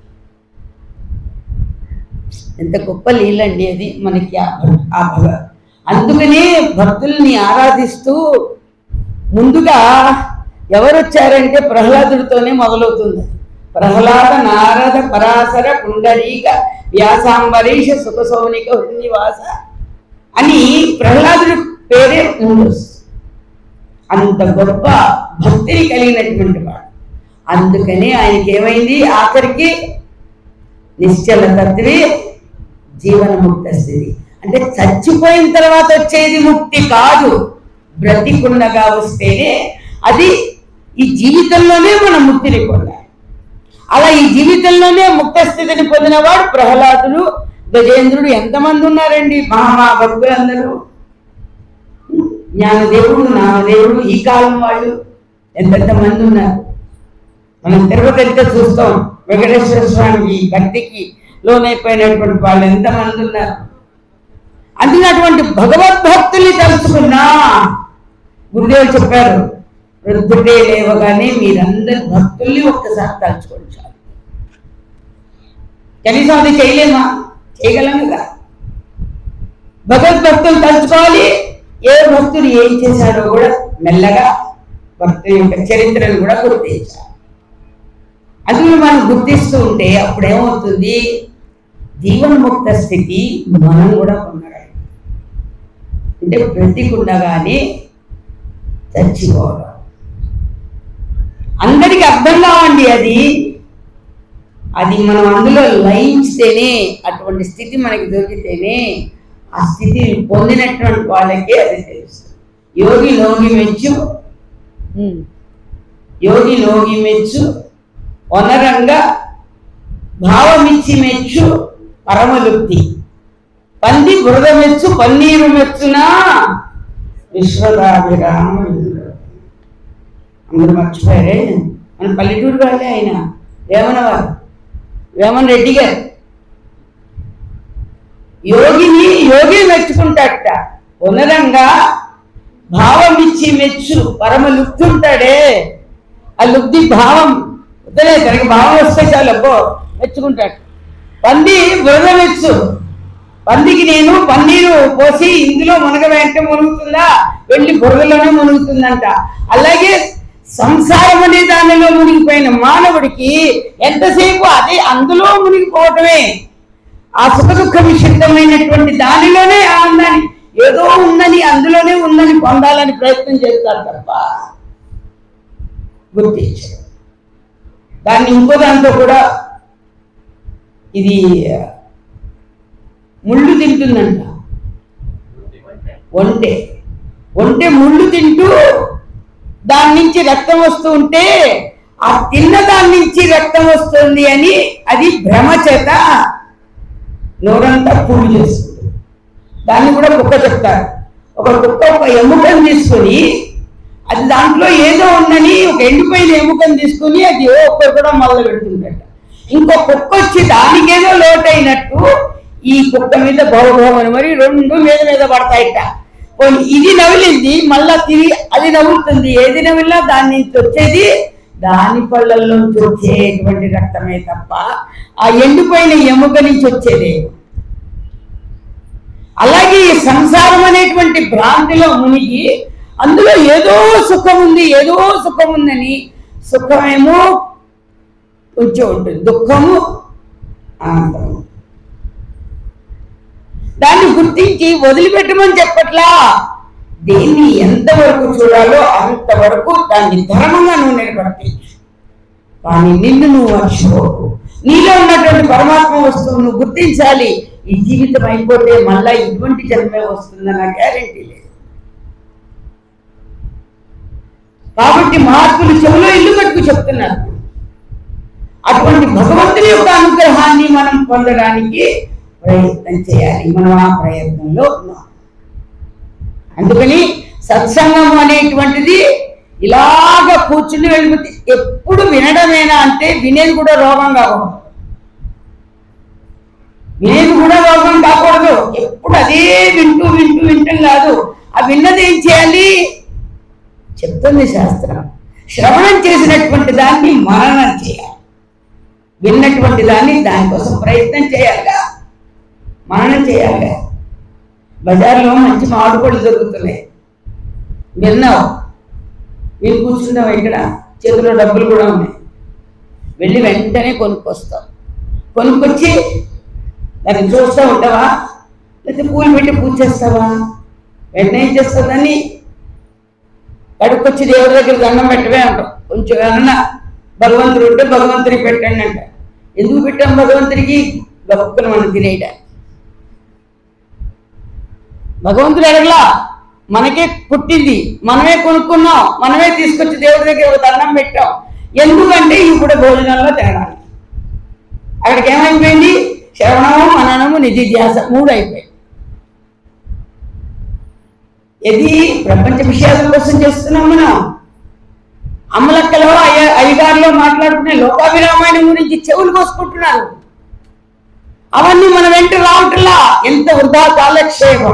ఎంత గొప్ప లీలండి అది మనకి ఆ భ- ఆ భగ అందుకనే భక్తుల్ని ఆరాధిస్తూ ముందుగా ఎవరు వచ్చారంటే ప్రహ్లాదుడితోనే మొదలవుతుంది ప్రహ్లాద నారద పరాశర పుండరీక వ్యాసాంబరీష సుఖ సౌనిక హృన్నివాస అని ప్రహ్లాదుడి పేరే ముందు వస్తుంది. అంత గొప్ప భక్తిని కలిగినటువంటి వాడు అందుకని ఆయనకి ఏమైంది ఆఖరికి నిశ్చల తత్వే జీవనముక్త స్థితి అంటే చచ్చిపోయిన తర్వాత వచ్చేది ముక్తి కాదు బ్రతికుండగా వస్తేనే అది ఈ జీవితంలోనే మనం ముక్తిని పొందాలి అలా ఈ జీవితంలోనే ముక్త స్థితిని పొందినవాడు ప్రహ్లాదుడు గజేంద్రుడు ఎంతమంది ఉన్నారండి మహా భక్తులందరూ జ్ఞానదేవుడు నామదేవుడు ఈ కాలం వాళ్ళు ఎంతెంత మంది ఉన్నారు మనం తిరుపతి వెళ్తే చూస్తాం వెంకటేశ్వర స్వామి భక్తికి లోనైపోయినటువంటి వాళ్ళు ఎంతమంది ఉన్నారు అందుకే అటువంటి భగవద్భక్తుల్ని తలుచుకున్నా గురుదేవులు చెప్పారు వృద్ధుడే లేవగానే మీరందరి భక్తుల్ని ఒక్కసారి తలుచుకోండి చాలు కనీసం అది చేయలేమా చేయగలం కదా భగవద్భక్తులు తలుచుకోవాలి ఏ భక్తుడు ఏం చేశాడో కూడా మెల్లగా భక్తి యొక్క చరిత్రను కూడా గుర్తించాలి అది మనం గుర్తిస్తూ ఉంటే అప్పుడు ఏమవుతుంది జీవన్ముక్త స్థితి మనం కూడా పొందగలం అంటే బ్రతికుండగానే చచ్చిపోవడం అందరికి అర్థం కావండి అది అది మనం అందులో లయించితేనే అటువంటి స్థితి మనకి దొరికితేనే ఆ స్థితి పొందినటువంటి వాళ్ళకే అది తెలుస్తుంది యోగి లోగి మెచ్చు ఉమ్. యోగి లోగి మెచ్చు వనరంగా భావమిచ్చి మెచ్చు పరమలుప్తి పంది బురద మెచ్చు పన్నీరు మెచ్చునా విశ్వదాభిరామ అందరూ మర్చిపోయారే మన పల్లెటూరు వాళ్ళే ఆయన వేమన వారు వేమన్ రెడ్డి గారు యోగిని యోగి మెచ్చుకుంటాడట ఉన్నదంగా భావమిచ్చి మెచ్చు పరమ లుప్తుంటాడే ఆ లుబ్ధి భావం వద్దలే తనకి భావం వస్తే చాలు అబ్బో మెచ్చుకుంటాడు పంది బురద మెచ్చు పందికి నేను పన్నీరు పోసి ఇందులో మునగ వెంట మునుగుతుందా వెళ్ళి బురదలోనే మునుగుతుందంట అలాగే సంసారం అనే దానిలో మునిగిపోయిన మానవుడికి ఎంతసేపు అదే అందులో మునిగిపోవటమే ఆ సుఖ దుఃఖ విషిద్ధమైనటువంటి దానిలోనే ఆనందాన్ని ఏదో ఉందని అందులోనే ఉందని పొందాలని ప్రయత్నం చేస్తారు తప్ప గుర్తించారు దాన్ని ఇంకో దాంతో కూడా ఇది ముళ్ళు తింటుందంట ఒంటె ఒంటె ముళ్ళు తింటూ దాని నుంచి రక్తం వస్తూ ఉంటే ఆ తిన్న దాని నుంచి రక్తం వస్తుంది అని అది భ్రమ చేత నోరంతా పువ్వు చేస్తుంది దాన్ని కూడా కుక్క చెప్తారు ఒక కుక్క ఒక ఎముకను తీసుకొని అది దాంట్లో ఏదో ఉందని ఒక ఎండిపోయిన ఎముకను తీసుకుని అది ఏ ఒక్కరు కూడా మొదలు పెడుతుందట ఇంకో కుక్క వచ్చి దానికేదో లోటైనట్టు ఈ కుక్క మీద భవభవని మరి రెండు మీద మీద పడతాయిట పోనీ ఇది నవిలింది మళ్ళా తిరిగి అది నవ్వుతుంది ఏది నవ్వినా దాని నుంచి వచ్చేది దాని పళ్ళల్లోంచి వచ్చేటువంటి రక్తమే తప్ప ఆ ఎండిపోయిన ఎముక నుంచి వచ్చేదే అలాగే ఈ సంసారం అనేటువంటి భ్రాంతిలో మునిగి అందులో ఏదో సుఖం ఉంది ఏదో సుఖం ఉందని సుఖమేమో కొంచెం ఉంటుంది దుఃఖము ఆనందము దాన్ని గుర్తించి వదిలిపెట్టమని చెప్పట్లా దేన్ని ఎంతవరకు చూడాలో అంతవరకు దాన్ని ధర్మంగా నువ్వు నిలబడతీయచ్చు కానీ నిన్ను నువ్వు మర్చిపోకు నీలో ఉన్నటువంటి పరమాత్మ వస్తువు నువ్వు గుర్తించాలి ఈ జీవితం అయిపోతే మళ్ళా ఇటువంటి జన్మే వస్తుందన్న గ్యారెంటీ లేదు కాబట్టి మహాత్ములు చెవులో ఇల్లు కట్టుకు చెప్తున్నారు అటువంటి భగవంతుని యొక్క అనుగ్రహాన్ని మనం పొందడానికి ప్రయత్నం చేయాలి మనం ఆ ప్రయత్నంలో ఉన్నాం అందుకని సత్సంగం అనేటువంటిది ఇలాగ కూర్చుని వెళ్ళిపోతే ఎప్పుడు వినడమేనా అంటే వినేది కూడా రోగం కాకూడదు వినేది కూడా రోగం కాకూడదు ఎప్పుడు అదే వింటూ వింటూ వింటం కాదు ఆ విన్నది ఏం చేయాలి చెప్తుంది శాస్త్రం శ్రవణం చేసినటువంటి దాన్ని మననం చేయాలి విన్నటువంటి దాన్ని దానికోసం ప్రయత్నం చేయాలిగా మననం చేయాలిగా బజార్లో మంచి మామిడి పళ్ళు దొరుకుతున్నాయి విన్నావు నేను కూర్చుంటావు ఇక్కడ చేతిలో డబ్బులు కూడా ఉన్నాయి వెళ్ళి వెంటనే కొనుక్కొస్తావు కొనుక్కొచ్చి దాన్ని చూస్తూ ఉంటావా లేకపోతే పూలు పెట్టి పూజ చేస్తావా వెంటనే ఏం చేస్తావు దాన్ని కడుక్కొచ్చి దేవుడి దగ్గర దండం పెట్టవే అంటాం కొంచెం ఏమన్నా భగవంతుడు ఉంటే భగవంతుడికి పెట్టండి అంట ఎందుకు పెట్టాం భగవంతుడికి గొప్పను మనం తినేయడానికి భగవంతుడు అడగలా మనకే పుట్టింది మనమే కొనుక్కున్నాం మనమే తీసుకొచ్చి దేవుడి దగ్గర ఒక దండం పెట్టాం ఎందుకంటే ఇప్పుడు భోజనంలో తినడానికి అక్కడికి ఏమైపోయింది శ్రవణము మననము నిధిధ్యాస మూడు అయిపోయాయి ఇది ప్రపంచ విషయాల కోసం చేస్తున్నాం మనం అమ్మలక్కలో అయ్య అయ్యగారిలో మాట్లాడుకునే లోకాభిరామాయణం గురించి చెవులు కోసుకుంటున్నారు అవన్నీ మన వెంట రావట్లా ఎంత వృధా కాలక్షేపం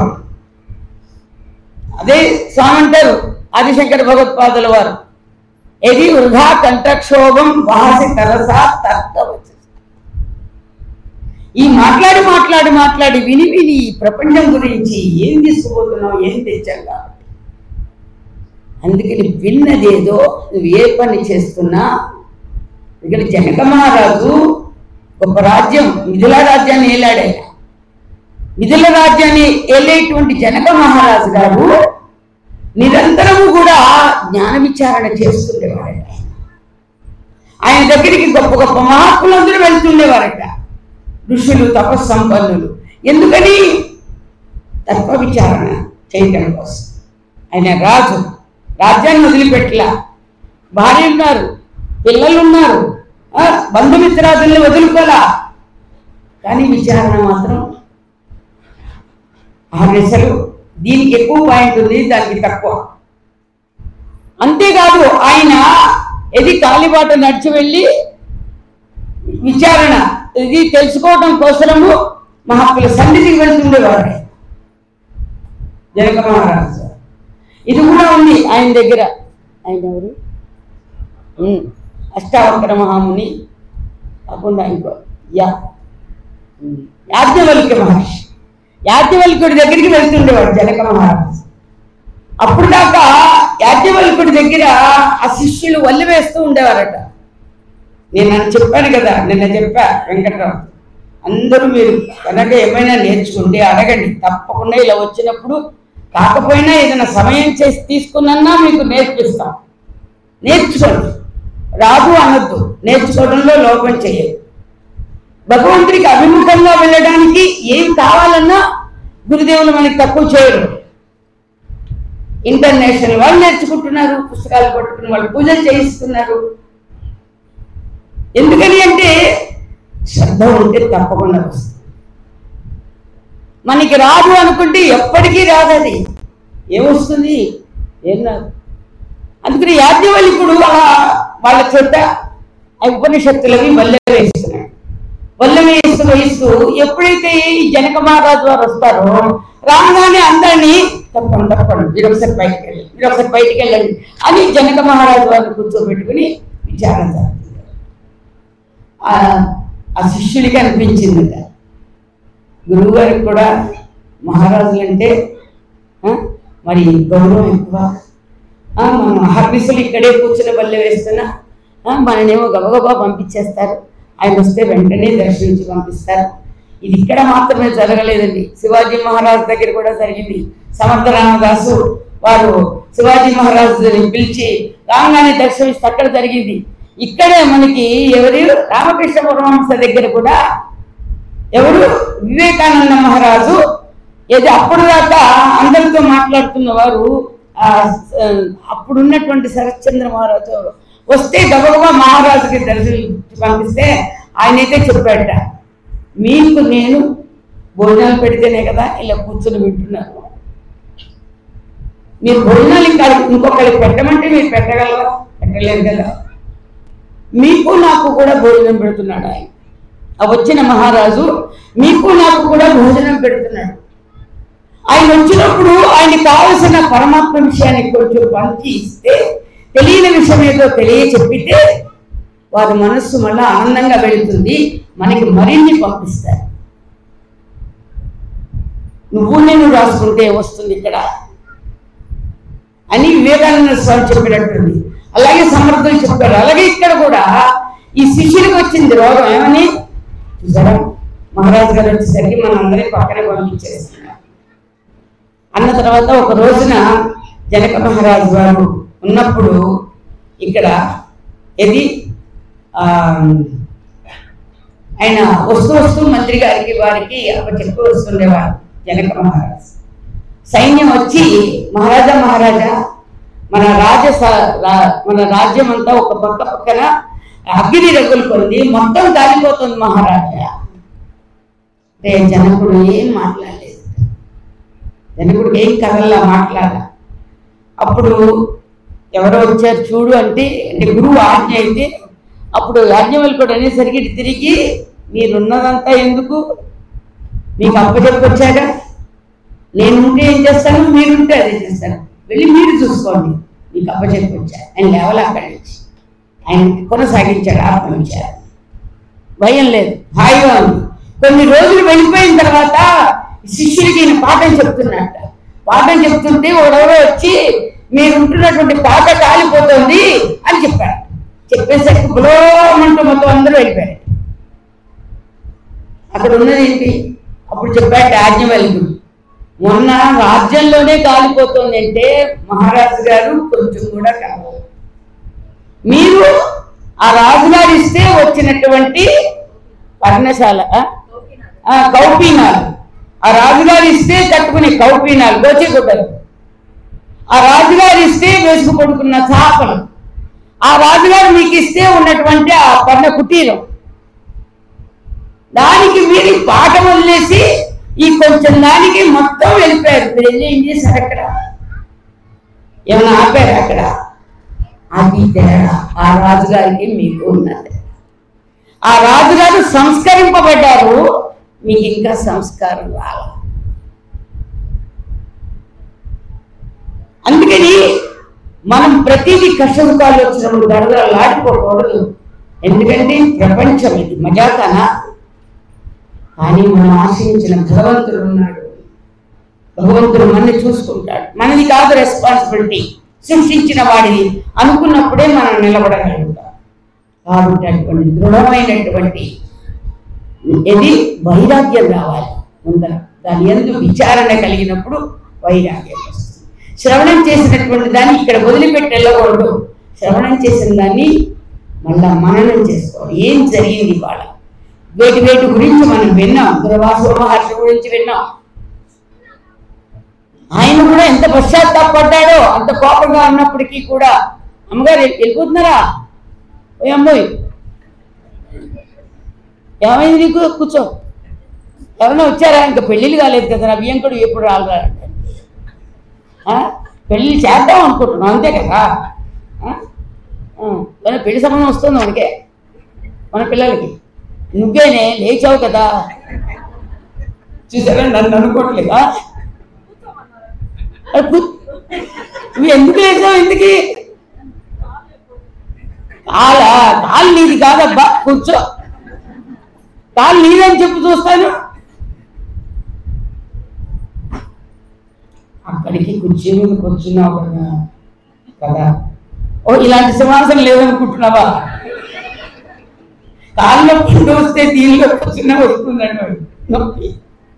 అదే స్వామి అంటారు ఆదిశంకర భగవత్పాదుల వారు ఇది వృధా కంఠక్షోభం వాసి తరసా తర్కవచ్చు ఈ మాట్లాడి మాట్లాడి మాట్లాడి విని విని ఈ ప్రపంచం గురించి ఏం తీసుకుపోతున్నాం ఏం తెచ్చాం కాబట్టి అందుకని విన్నదేదో నువ్వు ఏ పని చేస్తున్నా ఇక్కడ జనక మహారాజు గొప్ప రాజ్యం మిథుల రాజ్యాన్ని ఏలాడే మిథుల రాజ్యాన్ని ఏలేటువంటి జనక మహారాజు గారు నిరంతరము కూడా జ్ఞాన విచారణ చేస్తుండేవాడట ఆయన దగ్గరికి గొప్ప గొప్ప మహాత్ములందరూ వెళ్తుండేవారట ఋషులు తపస్సంపన్నులు ఎందుకని తత్వ విచారణ చేయటం కోసం ఆయన రాజు రాజ్యాన్ని వదిలిపెట్టలా భార్య ఉన్నారు పిల్లలు ఉన్నారు ఆ, బంధుమిత్రాదుల్ని వదులుకోలా కానీ విచారణ మాత్రం ఆ దశలు దీనికి ఎక్కువ పాయింట్ ఉంది దానికి తక్కువ అంతేకాదు ఆయన ఎది కాలిబాట నడిచి వెళ్ళి విచారణ ఇది తెలుసుకోవడం కోసము మహాత్ముల సన్నిధికి వెళ్తుండేవారు జనక మహారాజు ఇది కూడా ఉంది ఆయన దగ్గర ఆయన ఎవరు ఉమ్, అష్టావకర మహాముని కాకుండా ఇంకో యా ఉమ్, యాజ్ఞవల్క్య మహర్షి యాజ్ఞవల్క్యుడి దగ్గరికి వెళ్తుండేవాడు జనక మహారాజు అప్పుడు దాకా యాజ్ఞవల్కుడి దగ్గర ఆ శిష్యులు వల్లి వేస్తూ ఉండేవారట నేను నన్ను చెప్పాను కదా నిన్న చెప్పా వెంకటరావు అందరూ మీరు కనుక ఏమైనా నేర్చుకుంటే అడగండి తప్పకుండా ఇలా వచ్చినప్పుడు కాకపోయినా ఏదైనా సమయం చేసి తీసుకున్నా మీకు నేర్పిస్తాం నేర్చుకోండి రాదు అనొద్దు నేర్చుకోవడంలో లోపం చేయదు భగవంతుడికి అభిముఖంగా వెళ్ళడానికి ఏం కావాలన్నా గురుదేవులు మనకి తక్కువ చేయరు ఇంటర్నేషనల్ వాళ్ళు నేర్చుకుంటున్నారు పుస్తకాలు పట్టుకుని వాళ్ళు పూజలు చేయిస్తున్నారు ఎందుకని అంటే శ్రద్ధ ఉంటే తప్పకుండా వస్తుంది మనకి రాదు అనుకుంటే ఎప్పటికీ రాదు అది ఏమొస్తుంది ఏం రాదు అందుకని యాజ్ఞవల్కుడు అలా వాళ్ళ చేత ఆ ఉపనిషత్తులవి వల్లె వేస్తున్నాడు వల్లె వేస్తూ వేస్తూ ఎప్పుడైతే ఈ జనక మహారాజు వారు వస్తారో రాగానే అందరినీ తప్పండి తప్పండి మీరు ఒకసారి బయటికి వెళ్ళండి మీరు ఒకసారి బయటికి వెళ్ళండి అని జనక మహారాజు వారిని కూర్చోబెట్టుకుని విచారణ జరుగుతుంది ఆ- ఆ శిష్యుడికి అనిపించిందట గురువు గారికి కూడా మహారాజులు అంటే ఆ, మరి గౌరవం ఎక్కువ ఆ, మనం హర్మిసులు ఇక్కడే కూర్చుని బల్లె వేస్తున్నా ఆ, మననేమో గబగబా పంపించేస్తారు ఆయన వస్తే వెంటనే దర్శించి పంపిస్తారు ఇది ఇక్కడ మాత్రమే జరగలేదండి శివాజీ మహారాజు దగ్గర కూడా జరిగింది సమర్థ రామదాసు వారు శివాజీ మహారాజుని పిలిచి రాగానే దర్శనమిస్తే అక్కడ జరిగింది ఇక్కడే మనకి ఎవరు రామకృష్ణ పరమహంస దగ్గర కూడా ఎవరు వివేకానంద మహారాజు ఏది అప్పుడు దాకా అందరితో మాట్లాడుతున్న వారు ఆ, ఆ, అప్పుడున్నటువంటి శరత్చంద్ర మహారాజు ఎవరు వస్తే గబగబా మహారాజుకి దర్శనం పంపిస్తే ఆయనైతే చెప్పాడట మీకు నేను భోజనాలు పెడితేనే కదా ఇలా కూర్చొని వింటున్నారు మీరు భోజనాలు ఇంకా ఇంకొకరికి పెట్టమంటే మీరు పెట్టగలరా పెట్టలేరు కదా మీకు నాకు కూడా భోజనం పెడుతున్నాడు ఆయన ఆ వచ్చిన మహారాజు మీకు నాకు కూడా భోజనం పెడుతున్నాడు ఆయన వచ్చినప్పుడు ఆయన కావలసిన పరమాత్మ విషయాన్ని కొంచెం పంచి ఇస్తే తెలియని విషయం ఏదో తెలియ చెప్పితే వారి మనస్సు మళ్ళా ఆనందంగా వెళుతుంది మనకి మరిన్ని పంపిస్తారు నువ్వు నేను రాసుకుంటే వస్తుంది ఇక్కడ అని వివేకానంద స్వామి చెప్పినట్టుంది అలాగే సమర్థులు చెప్పారు అలాగే ఇక్కడ కూడా ఈ శిష్యుడికి వచ్చింది రోగం ఏమని చూసారా మహారాజు గారు వచ్చేసరికి మన అందరినీ పక్కన పంపించేస్తున్నారు అన్న తర్వాత ఒక రోజున జనక మహారాజు వారు ఉన్నప్పుడు ఇక్కడ ఇది ఆ, ఆయన వస్తూ వస్తూ మంత్రి గారికి వారికి అప్పుడు చెప్పి వస్తుండేవారు జనక మహారాజు సైన్యం వచ్చి మహారాజా మహారాజా మన రాజ స- రా- మన రాజ్యం అంతా ఒక పక్క పక్కన అగ్ని రగులుకుంది మొత్తం కాలిపోతుంది మహారాజా అంటే జనకుడు ఏం మాట్లాడలేదు జనకుడు ఏం కదల్లా మాట్లాడ అప్పుడు ఎవరో వచ్చారు చూడు అంటే అంటే గురువు ఆజ్ఞ అయితే అప్పుడు యాజ్ఞవల్కుడు అనేసరికి ఇటు తిరిగి మీరున్నదంతా ఎందుకు మీకు అప్పచెప్పొచ్చాగా నేనుంటే ఏం చేస్తాను మీరుంటే అదే చేస్తాను వెళ్ళి మీరు చూసుకోండి మీకు అప్పచెప్పొచ్చా ఆయన లేవల అక్కడి నుంచి ఆయన కొనసాగించాడు ఆత్మ విచారం భయం లేదు హాయిగా ఉంది కొన్ని రోజులు వెళ్ళిపోయిన తర్వాత శిష్యుడికి ఈయన పాఠం చెప్తున్నట్ట పాఠం చెప్తుంటే ఒకడెవరో వచ్చి మీరు ఉంటున్నటువంటి పాట కాలిపోతుంది అని చెప్పాడు చెప్పేసరికి బులోమంటూ మొత్తం అందరూ వెళ్ళిపోయారు అక్కడ ఉన్నది ఏంటి అప్పుడు చెప్పాడు యాజ్ఞవల్కుడు మొన్న రాజ్యంలోనే కాలిపోతుంది అంటే మహారాజు గారు కొంచెం కూడా కావాలి మీరు ఆ రాజుగారు ఇస్తే వచ్చినటువంటి పర్ణశాల ఆ? ఆ, కౌపీనాలు ఆ రాజుగారు ఇస్తే కట్టుకునే కౌపీనాలు గోచిగుడ్డలు ఆ రాజుగారు ఇస్తే వేసుకు పడుకున్న చాపలు ఆ రాజుగారు మీకు ఇస్తే ఉన్నటువంటి ఆ పర్ణ కుటీరం దానికి మీరు ఈ పాట వదిలేసి ఈ కొంచెం దానికి మొత్తం వెళ్ళిపోయారు మీరు వెళ్ళి ఏం చేశారు అక్కడ ఏమైనా ఆపారు అక్కడ అది తేడా ఆ రాజుగారికి మీకు ఉన్నది ఆ రాజుగారు సంస్కరింపబడ్డారు మీకు ఇంకా సంస్కారం రాల అందుకని మనం ప్రతిదీ కష్ట సుఖాలు వచ్చినప్పుడు గడగడలాడిపోకూడదు ఎందుకంటే ప్రపంచం ఇది మజాకనా కానీ మనం ఆశించిన భగవంతుడు ఉన్నాడు భగవంతుడు మనని చూసుకుంటాడు మనది కాదు రెస్పాన్సిబిలిటీ సృష్టించిన వాడిని అనుకున్నప్పుడే మనం నిలబడగలుగుతాం కాబట్టి అటువంటి దృఢమైనటువంటి ఇది వైరాగ్యం రావాలి ముందర దాని ఎందు విచారణ కలిగినప్పుడు వైరాగ్యం వస్తుంది శ్రవణం చేసినటువంటి దాన్ని ఇక్కడ వదిలిపెట్టి వెళ్ళకూడదు శ్రవణం చేసిన దాన్ని మళ్ళా మననం చేసుకోవాలి ఏం జరిగింది ఇవాళ వేటి వేటి గురించి మనం విన్నాం దుర్వాస మహర్షి గురించి విన్నాం ఆయన కూడా ఎంత పశ్చాత్తాపడ్డాడో అంత కోపంగా ఉన్నప్పటికీ కూడా అమ్మగారు వెళ్ళి- వెళ్ళిపోతున్నారా ఓ అమ్మాయి ఏమైంది నీకు కూర్చో ఎవరైనా వచ్చారా ఇంకా పెళ్ళిళ్ళు కాలేదు కదా నా బియ్యంకుడు ఎప్పుడు రాలరా పెళ్ళి చేద్దాం అనుకుంటున్నాం అంతే కదా ఆ? ఆ, మరి పెళ్లి సంబంధం వస్తుంది మనకే మన పిల్లలకి నువ్వేనే లేచావు కదా చూసారా నన్ను అనుకోవట్లేదా అది కు- నువ్వు ఎందుకు లేచావు ఎందుకు కాలా కాలు నీది కాదబ్బా కూర్చో కాలు నీదని చెప్పి చూస్తాను అక్కడికి కుర్చీ మీద కూర్చున్నావు కదా కదా ఓ ఇలాంటి సింహాసనం లేదనుకుంటున్నావా కాళ్ళు నొప్పి వస్తే దీనిలో కూర్చున్నా వస్తుందండి నొప్పి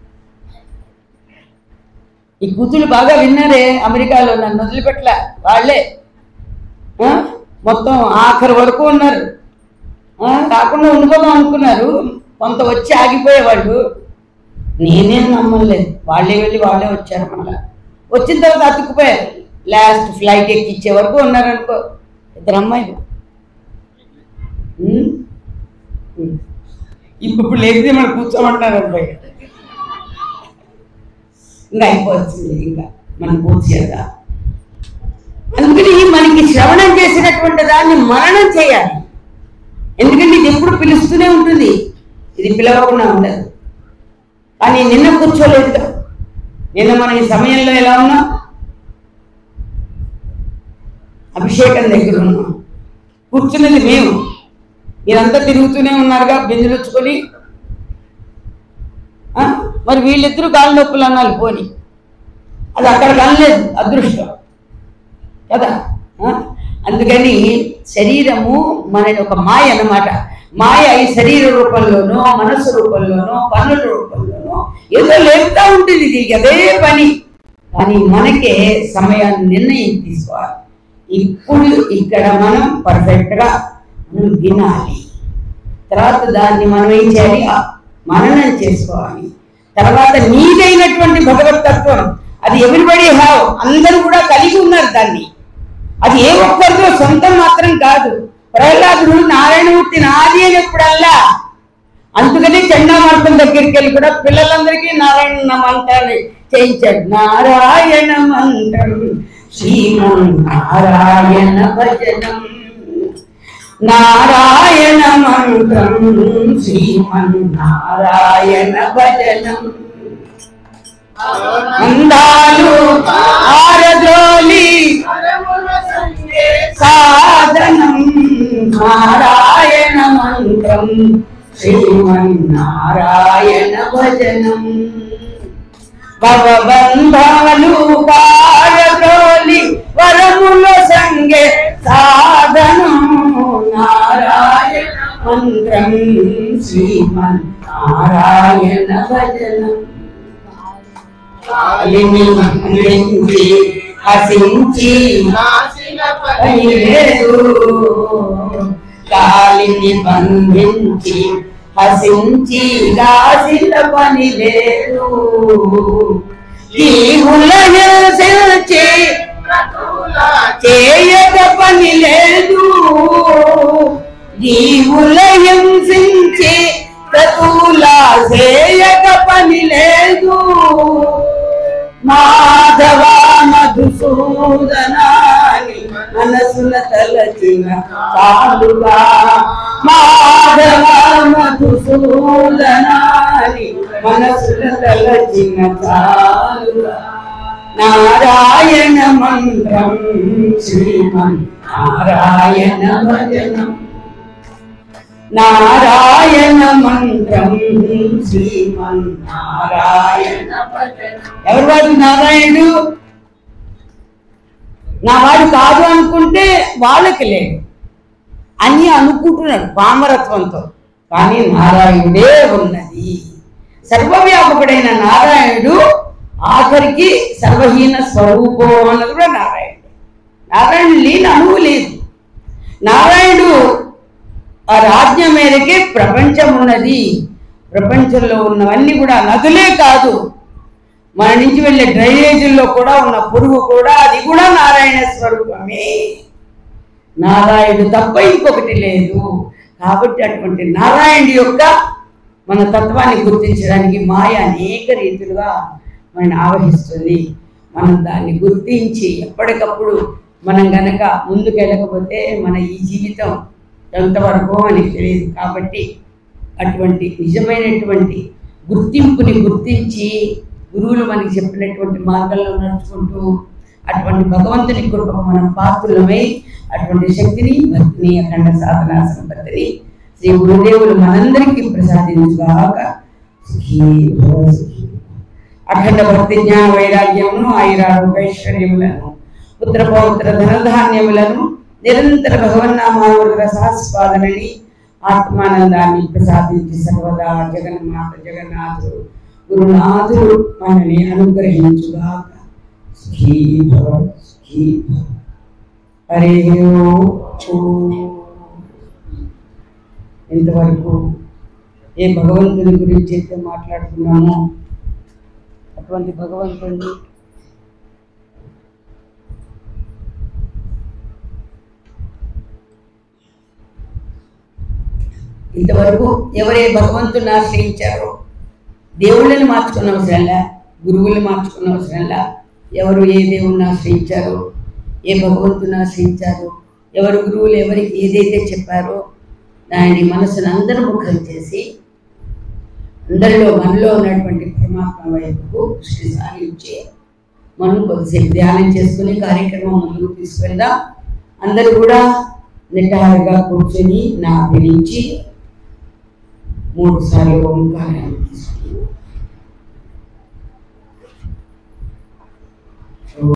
ఈ కూతురు బాగా విన్నారే అమెరికాలో నన్ను వదిలిపెట్టలే వాళ్ళే ఆ? మొత్తం ఆఖరి వరకు ఉన్నారు ఆ, రాకుండా ఉండిపోదాం అనుకున్నారు కొంత వచ్చి ఆగిపోయేవాళ్ళు నేనేం నమ్మలేదు వాళ్ళే వెళ్ళి వాళ్ళే వచ్చారు మళ్ళా వచ్చిన తర్వాత అతుక్కుపోయారు లాస్ట్ ఫ్లైట్ ఎక్కిచ్చే వరకు ఉన్నారనుకో ఇద్దరు అమ్మాయిలు ఉమ్. ఉమ్. ఇప్పుడు లేకపోతే మనం కూర్చోమంటారు అబ్బాయి ఇంకా అయిపోతుంది ఇంకా మనం పూర్తి చేద్దాం అందుకని మనకి శ్రవణం చేసినటువంటి దాన్ని మననం చేయాలి ఎందుకంటే ఇది ఎప్పుడు పిలుస్తూనే ఉంటుంది ఇది పిలవకుండా ఉండదు కానీ నిన్న కూర్చోలేదు కదా. నిన్న మనం ఈ సమయంలో ఎలా ఉన్నాం అభిషేకం దగ్గర ఉన్నాం కూర్చున్నది మేము మీరంతా తిరుగుతూనే ఉన్నారుగా బిందులుచ్చుకొని ఆ? మరి వీళ్ళిద్దరూ కాళ్ళ నొప్పులు అన్నాలు పోని అది అక్కడ కనలేదు అదృష్టం కదా ఆ? అందుకని శరీరము మన ఒక మాయ అన్నమాట మాయ ఈ శరీర రూపంలోనో మనసు రూపంలోనో పనుల రూపంలోనో ఏదో లేపుతా ఉంటుంది దీనికి అదే పని కానీ మనకే సమయాన్ని నిర్ణయం తీసుకోవాలి ఇప్పుడు ఇక్కడ మనం పర్ఫెక్ట్గా మనం వినాలి తర్వాత దాన్ని మనం ఏం చేయాలి ఆ మననం చేసుకోవాలి తర్వాత నీదైనటువంటి భగవతత్వం అది ఎవ్రీబడి హ్యావ్ అందరూ కూడా కలిగి ఉన్నారు దాన్ని అది ఏ ఒక్కరిదో సొంతం మాత్రం కాదు ప్రహ్లాదుడు నారాయణమూర్తి నాది అనేప్పుడల్లా అందుకని చండామార్గం దగ్గరికి వెళ్ళి కూడా పిల్లలందరికీ నారాయణ మంత్రాన్ని చేయించాడు నారాయణ మంత్రం శ్రీమన్ నారాయణ భజనం నారాయణ మంత్రం శ్రీమన్ నారాయణ భజనం అందాలు ఆరజోలి సాధనం నారాయణ మంత్రం శ్రీమన్నారాయణ భజనం భవబంధాలు పారదోలి వరముల సంగే సాధనం నారాయణ మంత్రం శ్రీమన్ నారాయణ భజనం కాలిని మంత్రించి హసించి నాశన పని లేదు కాలిని బంధించి హసించి దాసిన పని లేదు జీవుల హింసించి చేయక పని లేదు జీవుల హింసించి ప్రతులా చేయక పని లేదు మాధవ మధుసూదనాని మనసున తలచిన చాలుగా మాధవ మధుసూదనాని మనసున తలచిన చాలుగా నారాయణ మంత్రం శ్రీమన్ నారాయణ భజనం నారాయణ మంత్రం శ్రీమన్ నారాయణ భజనం ఎవరు వాడు నారాయణుడు నా వాడు కాదు అనుకుంటే వాళ్ళకి లేడు అని అనుకుంటున్నాడు పామరత్వంతో కానీ నారాయణుడే ఉన్నది సర్వవ్యాపకుడైన నారాయణుడు ఆఖరికి సర్వహీన స్వరూపం అన్నది కూడా నారాయణుడు నారాయణుడు లేని అణువు లేదు నారాయణుడు ఆ రాజ్యం మేరకే ప్రపంచం ఉన్నది ప్రపంచంలో ఉన్నవన్నీ కూడా నదులే కాదు మన నుంచి వెళ్ళే డ్రైనేజీల్లో కూడా ఉన్న పురుగు కూడా అది కూడా నారాయణ స్వరూపమే నారాయణుడు తప్ప ఇంకొకటి లేదు కాబట్టి అటువంటి నారాయణుడి యొక్క మన తత్వాన్ని గుర్తించడానికి మాయ అనేక రీతిలుగా మనని ఆవహిస్తుంది మనం దాన్ని గుర్తించి ఎప్పటికప్పుడు మనం గనక ముందుకెళ్ళకపోతే మన ఈ జీవితం ఎంతవరకు మనకి తెలియదు కాబట్టి అటువంటి నిజమైనటువంటి గుర్తింపుని గుర్తించి గురువులు మనకి చెప్పినటువంటి మార్గంలో నడుచుకుంటూ అటువంటి భగవంతుని కృపకు మనం పాత్రులమై అటువంటి శక్తిని భక్తిని అఖండ సాధన సంపత్తిని శ్రీ గురుదేవులు మనందరికీ ప్రసాదించుగాక సుఖీ భవ సుఖీ భవ. అఖండ భక్తి జ్ఞాన వైరాగ్యమును ఆయురారోగ్య ఐశ్వర్యములను పుత్ర పౌత్ర ధనధాన్యములను నిరంతర భగవన్నామావృత సహస్వాదనని ఆత్మానందాన్ని ప్రసాదించి సర్వదా జగన్మాత జగన్నాథుడు గురునాథుడు మనని అనుగ్రహించుగాక సుఖీ భవ సుఖీ భవ హరి ఓం. ఇంతవరకు ఏ భగవంతుని గురించి అయితే మాట్లాడుతున్నామో అటువంటి భగవంతుడిని ఇంతవరకు ఎవరే భగవంతుని ఆశ్రయించారో దేవుళ్ళని మార్చుకున్న అవసరంలా గురువుల్ని మార్చుకున్న అవసరంలా ఎవరు ఏ దేవుణ్ణి ఆశ్రయించారో ఏ భగవంతుని ఆశ్రయించారో ఎవరు గురువులు ఎవరికి ఏదైతే చెప్పారో దానిని మనసును అందరూ ముఖం చేసి అందరిలో మనలో ఉన్నటువంటి పరమాత్మ వైపుకు దృష్టి సారించి మనం కొద్దిసేపు ధ్యానం చేసుకుని కార్యక్రమం ముందుకు తీసుకెళ్దాం అందరూ కూడా నిటారుగా కూర్చొని నా గురించి మూడు సార్లు ఓంకారాన్ని తీసుకుని